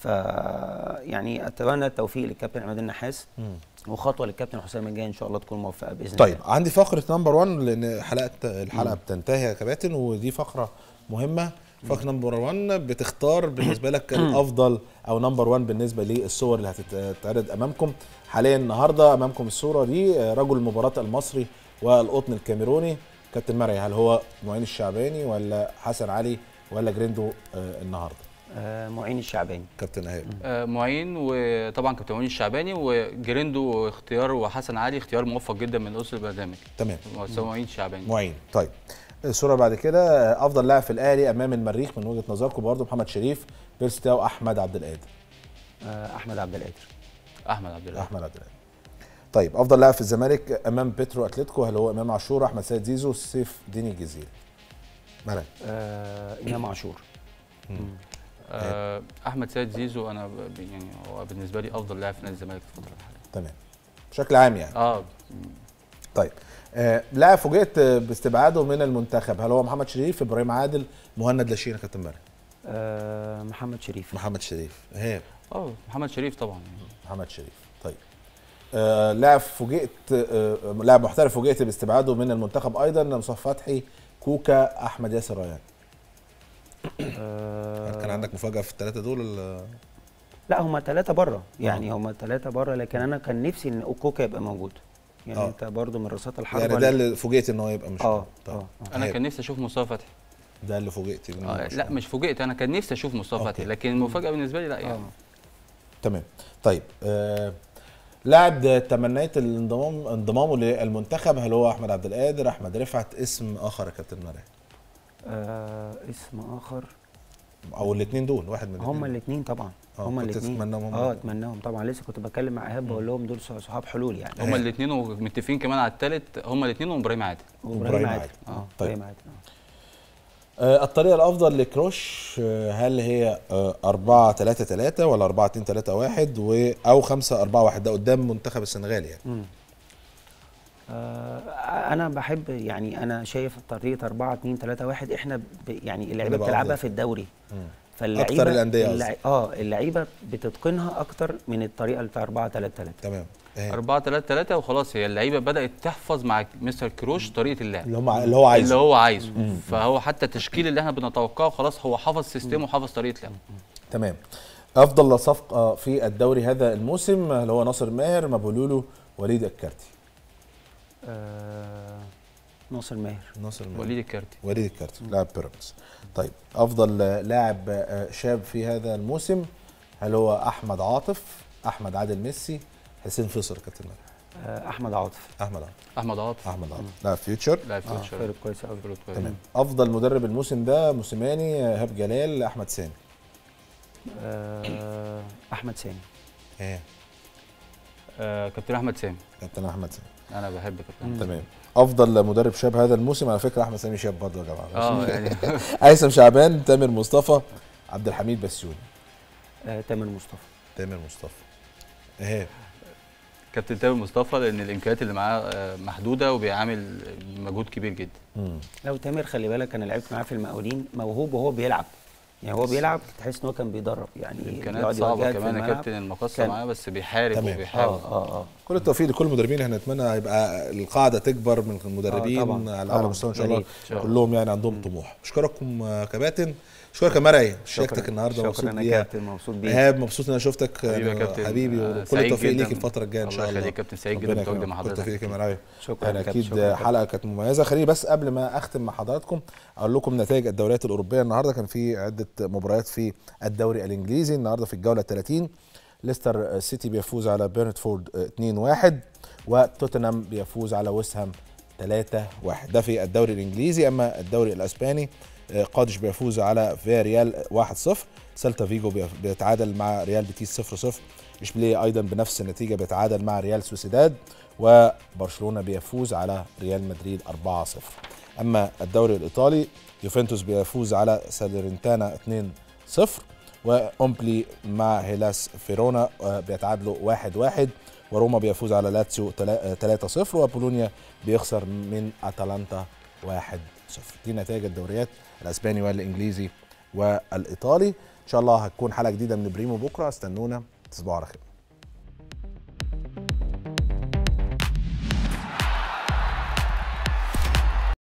يعني اتمنى التوفيق للكابتن عماد النحاس مم. وخطوه للكابتن حسام الجاي ان شاء الله تكون موفقه باذن طيب الله عندي فقره نمبر 1 لان حلقه الحلقه مم. بتنتهي يا كباتن ودي فقره مهمه فقره نمبر 1 بتختار بالنسبه لك الافضل او نمبر 1 بالنسبه للصور اللي هتتعرض امامكم حاليا النهارده امامكم الصوره دي آه، رجل المباراه المصري والقطن الكاميروني كابتن مرعي هل هو معين الشعباني ولا حسن علي ولا جريندو آه، النهارده آه معين الشعباني كابتن ايهاب آه، معين وطبعا كابتن معين الشعباني وجريندو اختيار وحسن علي اختيار موفق جدا من اسس البرنامج تمام بس هو معين الشعباني معين طيب الصوره بعد كده آه، افضل لاعب في الاهلي امام المريخ من وجهه نظركم برضه محمد شريف بيرستاو احمد عبد القادر آه احمد عبد القادر احمد عبد الله احمد عبد القادر طيب افضل لاعب في الزمالك امام بيترو اتلتيكو هل هو امام عاشور احمد سيد زيزو سيف ديني الجزيري مرعي آه امام عاشور آه، احمد سيد زيزو انا ب- يعني هو بالنسبه لي افضل لاعب في نادي الزمالك في الفتره الحاليه تمام بشكل عام يعني اه طيب آه لاعب فوجئت آه، باستبعاده من المنتخب هل هو محمد شريف ابراهيم عادل مهند لاشين يا كابتن مرعي آه محمد شريف محمد شريف ايهاب اه محمد شريف طبعا يعني. محمد شريف طيب آه لاعب فوجئت آه لاعب محترف فوجئت باستبعاده من المنتخب ايضا مصطفى فتحي كوكا احمد ياسر ريان آه كان عندك مفاجاه في الثلاثه دول ولا لا هما ثلاثة بره يعني هما ثلاثة بره لكن انا كان نفسي ان اوكوكا يبقى موجود يعني آه. انت برضو من رصات الحرب يعني ده اللي فوجئت ان هو يبقى مش اه طيب. اه انا إيهاب. كان نفسي اشوف مصطفى فتحي ده اللي فوجئت بيه آه لا مش فوجئت انا كان نفسي اشوف مصطفى أوكي. فتحي لكن المفاجاه بالنسبه لي لا يعني تمام طيب آه لاعب تمنيت الانضمام انضمامه للمنتخب هل هو احمد عبد القادر احمد رفعت اسم اخر يا كابتن مرعي آه اسم اخر او الاثنين دول واحد من الاثنين هما الاثنين طبعا آه، هما كنت الاثنين تتمناهم هم اه الاتنين. اتمناهم طبعا لسه كنت بتكلم مع ايهاب بقول لهم دول صحاب حلول يعني هما الاثنين ومتفقين كمان على الثالث هما الاثنين وابراهيم عادل وابراهيم عادل اه طيب. ابراهيم عادل آه، الطريقة الأفضل لكروش آه، هل هي 4 3 3 ولا 4 2 3 1 و أو 5 4 1 ده قدام منتخب السنغال يعني مم. آه انا بحب يعني انا شايف طريقه 4 2 3 1 احنا ب يعني اللعيبه بقى بتلعبها أفضل. في الدوري مم. فاللعيبه أكتر الأندية قصدي. اللع- اه اللعيبه بتتقنها اكتر من الطريقه بتاع 4 3 3 تمام 4 3 3 وخلاص هي اللعيبه بدات تحفظ مع مستر كروش طريقه اللعب اللي هم اللي هو عايزه اللي هو عايزه مم. فهو حتى التشكيل اللي احنا بنتوقعه خلاص هو حافظ سيستمه وحافظ طريقه لعبه تمام أفضل صفقة في الدوري هذا الموسم اللي هو ناصر ماهر مابولولو وليد الكارتي آه ناصر ماهر ناصر ماهر وليد الكارتي وليد الكارتي لاعب بيراميدز طيب أفضل آه، لاعب آه، شاب في هذا الموسم هل هو أحمد عاطف أحمد عادل ميسي حسين فيصل كابتن ماهر آه احمد عاطف احمد عاطف احمد عاطف احمد عاطف لاعب فيوتشر لاعب اه فيوتشر فرق كويس قوي تمام افضل مدرب الموسم ده موسيماني ايهاب جلال احمد سامي آه احمد سامي ايه آه كابتن احمد سامي كابتن احمد سامي انا بحب كابتن تمام افضل مدرب شاب هذا الموسم على فكره احمد سامي شاب برضه يا جماعه اه يعني هيثم شعبان تامر مصطفى عبد الحميد بسيوني آه تامر مصطفى تامر مصطفى ايه كابتن تامر مصطفى لان الامكانيات اللي معاه آه، محدوده وبيعمل مجهود كبير جدا مم. لو تامر خلي بالك انا لعبت معاه في المقاولين موهوب وهو بيلعب يعني هو بيلعب تحس ان هو كان بيدرب يعني الامكانيات يقعد صعبه يواجهك في كمان يا الملعب. كابتن المقصه كان- معاه بس بيحارب تمام. وبيحاول اه اه اه كل التوفيق لكل المدربين احنا نتمنى يبقى القاعده تكبر من المدربين آه، طبعاً. على اعلى طبعاً. مستوى ان شاء يا الله ريت. إن شاء الله. كلهم يعني عندهم طموح اشكركم آه، كباتن اشكرك يا مرعي شياكتك النهارده مبسوط شكرا يا بيها كابتن مبسوط بيك ايهاب مبسوط ان انا شفتك حبيبي يا آه، كابتن. حبيبي آه، وكل سعيد التوفيق جداً. ليك الفتره الجايه ان الله شاء الله يخليك كابتن، سعيد جداً ربنا بتواجدي يكرمك. مع كل حضرتك. التوفيق ليك يا مرعي شكراً يعني يا كابتن، اكيد شكراً يا كابتن. حلقه كانت مميزه خليني بس قبل ما اختم مع حضراتكم اقول لكم نتائج الدوريات الاوروبيه النهارده كان في عده مباريات في الدوري الانجليزي النهارده في الجوله 30 ليستر سيتي بيفوز على بيرنتفورد 2-1 وتوتنهام بيفوز على ويست هام 3-1 ده في الدوري الانجليزي اما الدوري الاسباني آه، قادش بيفوز على فياريال 1-0 سيلتا فيجو بيف- بيتعادل مع ريال بيتيس 0-0 اشبيليه ايضا بنفس النتيجه بيتعادل مع ريال سوسيداد وبرشلونه بيفوز على ريال مدريد 4-0 اما الدوري الايطالي يوفنتوس بيفوز على ساليرنتانا 2-0 وأومبلي مع هيلاس فيرونا آه، بيتعادلوا 1-1 وروما بيفوز على لاتسيو 3-0 وبولونيا بيخسر من اتلانتا 1-0 دي نتائج الدوريات الاسباني والانجليزي والايطالي ان شاء الله هتكون حلقه جديده من بريمو بكره استنونا تصبحوا على خير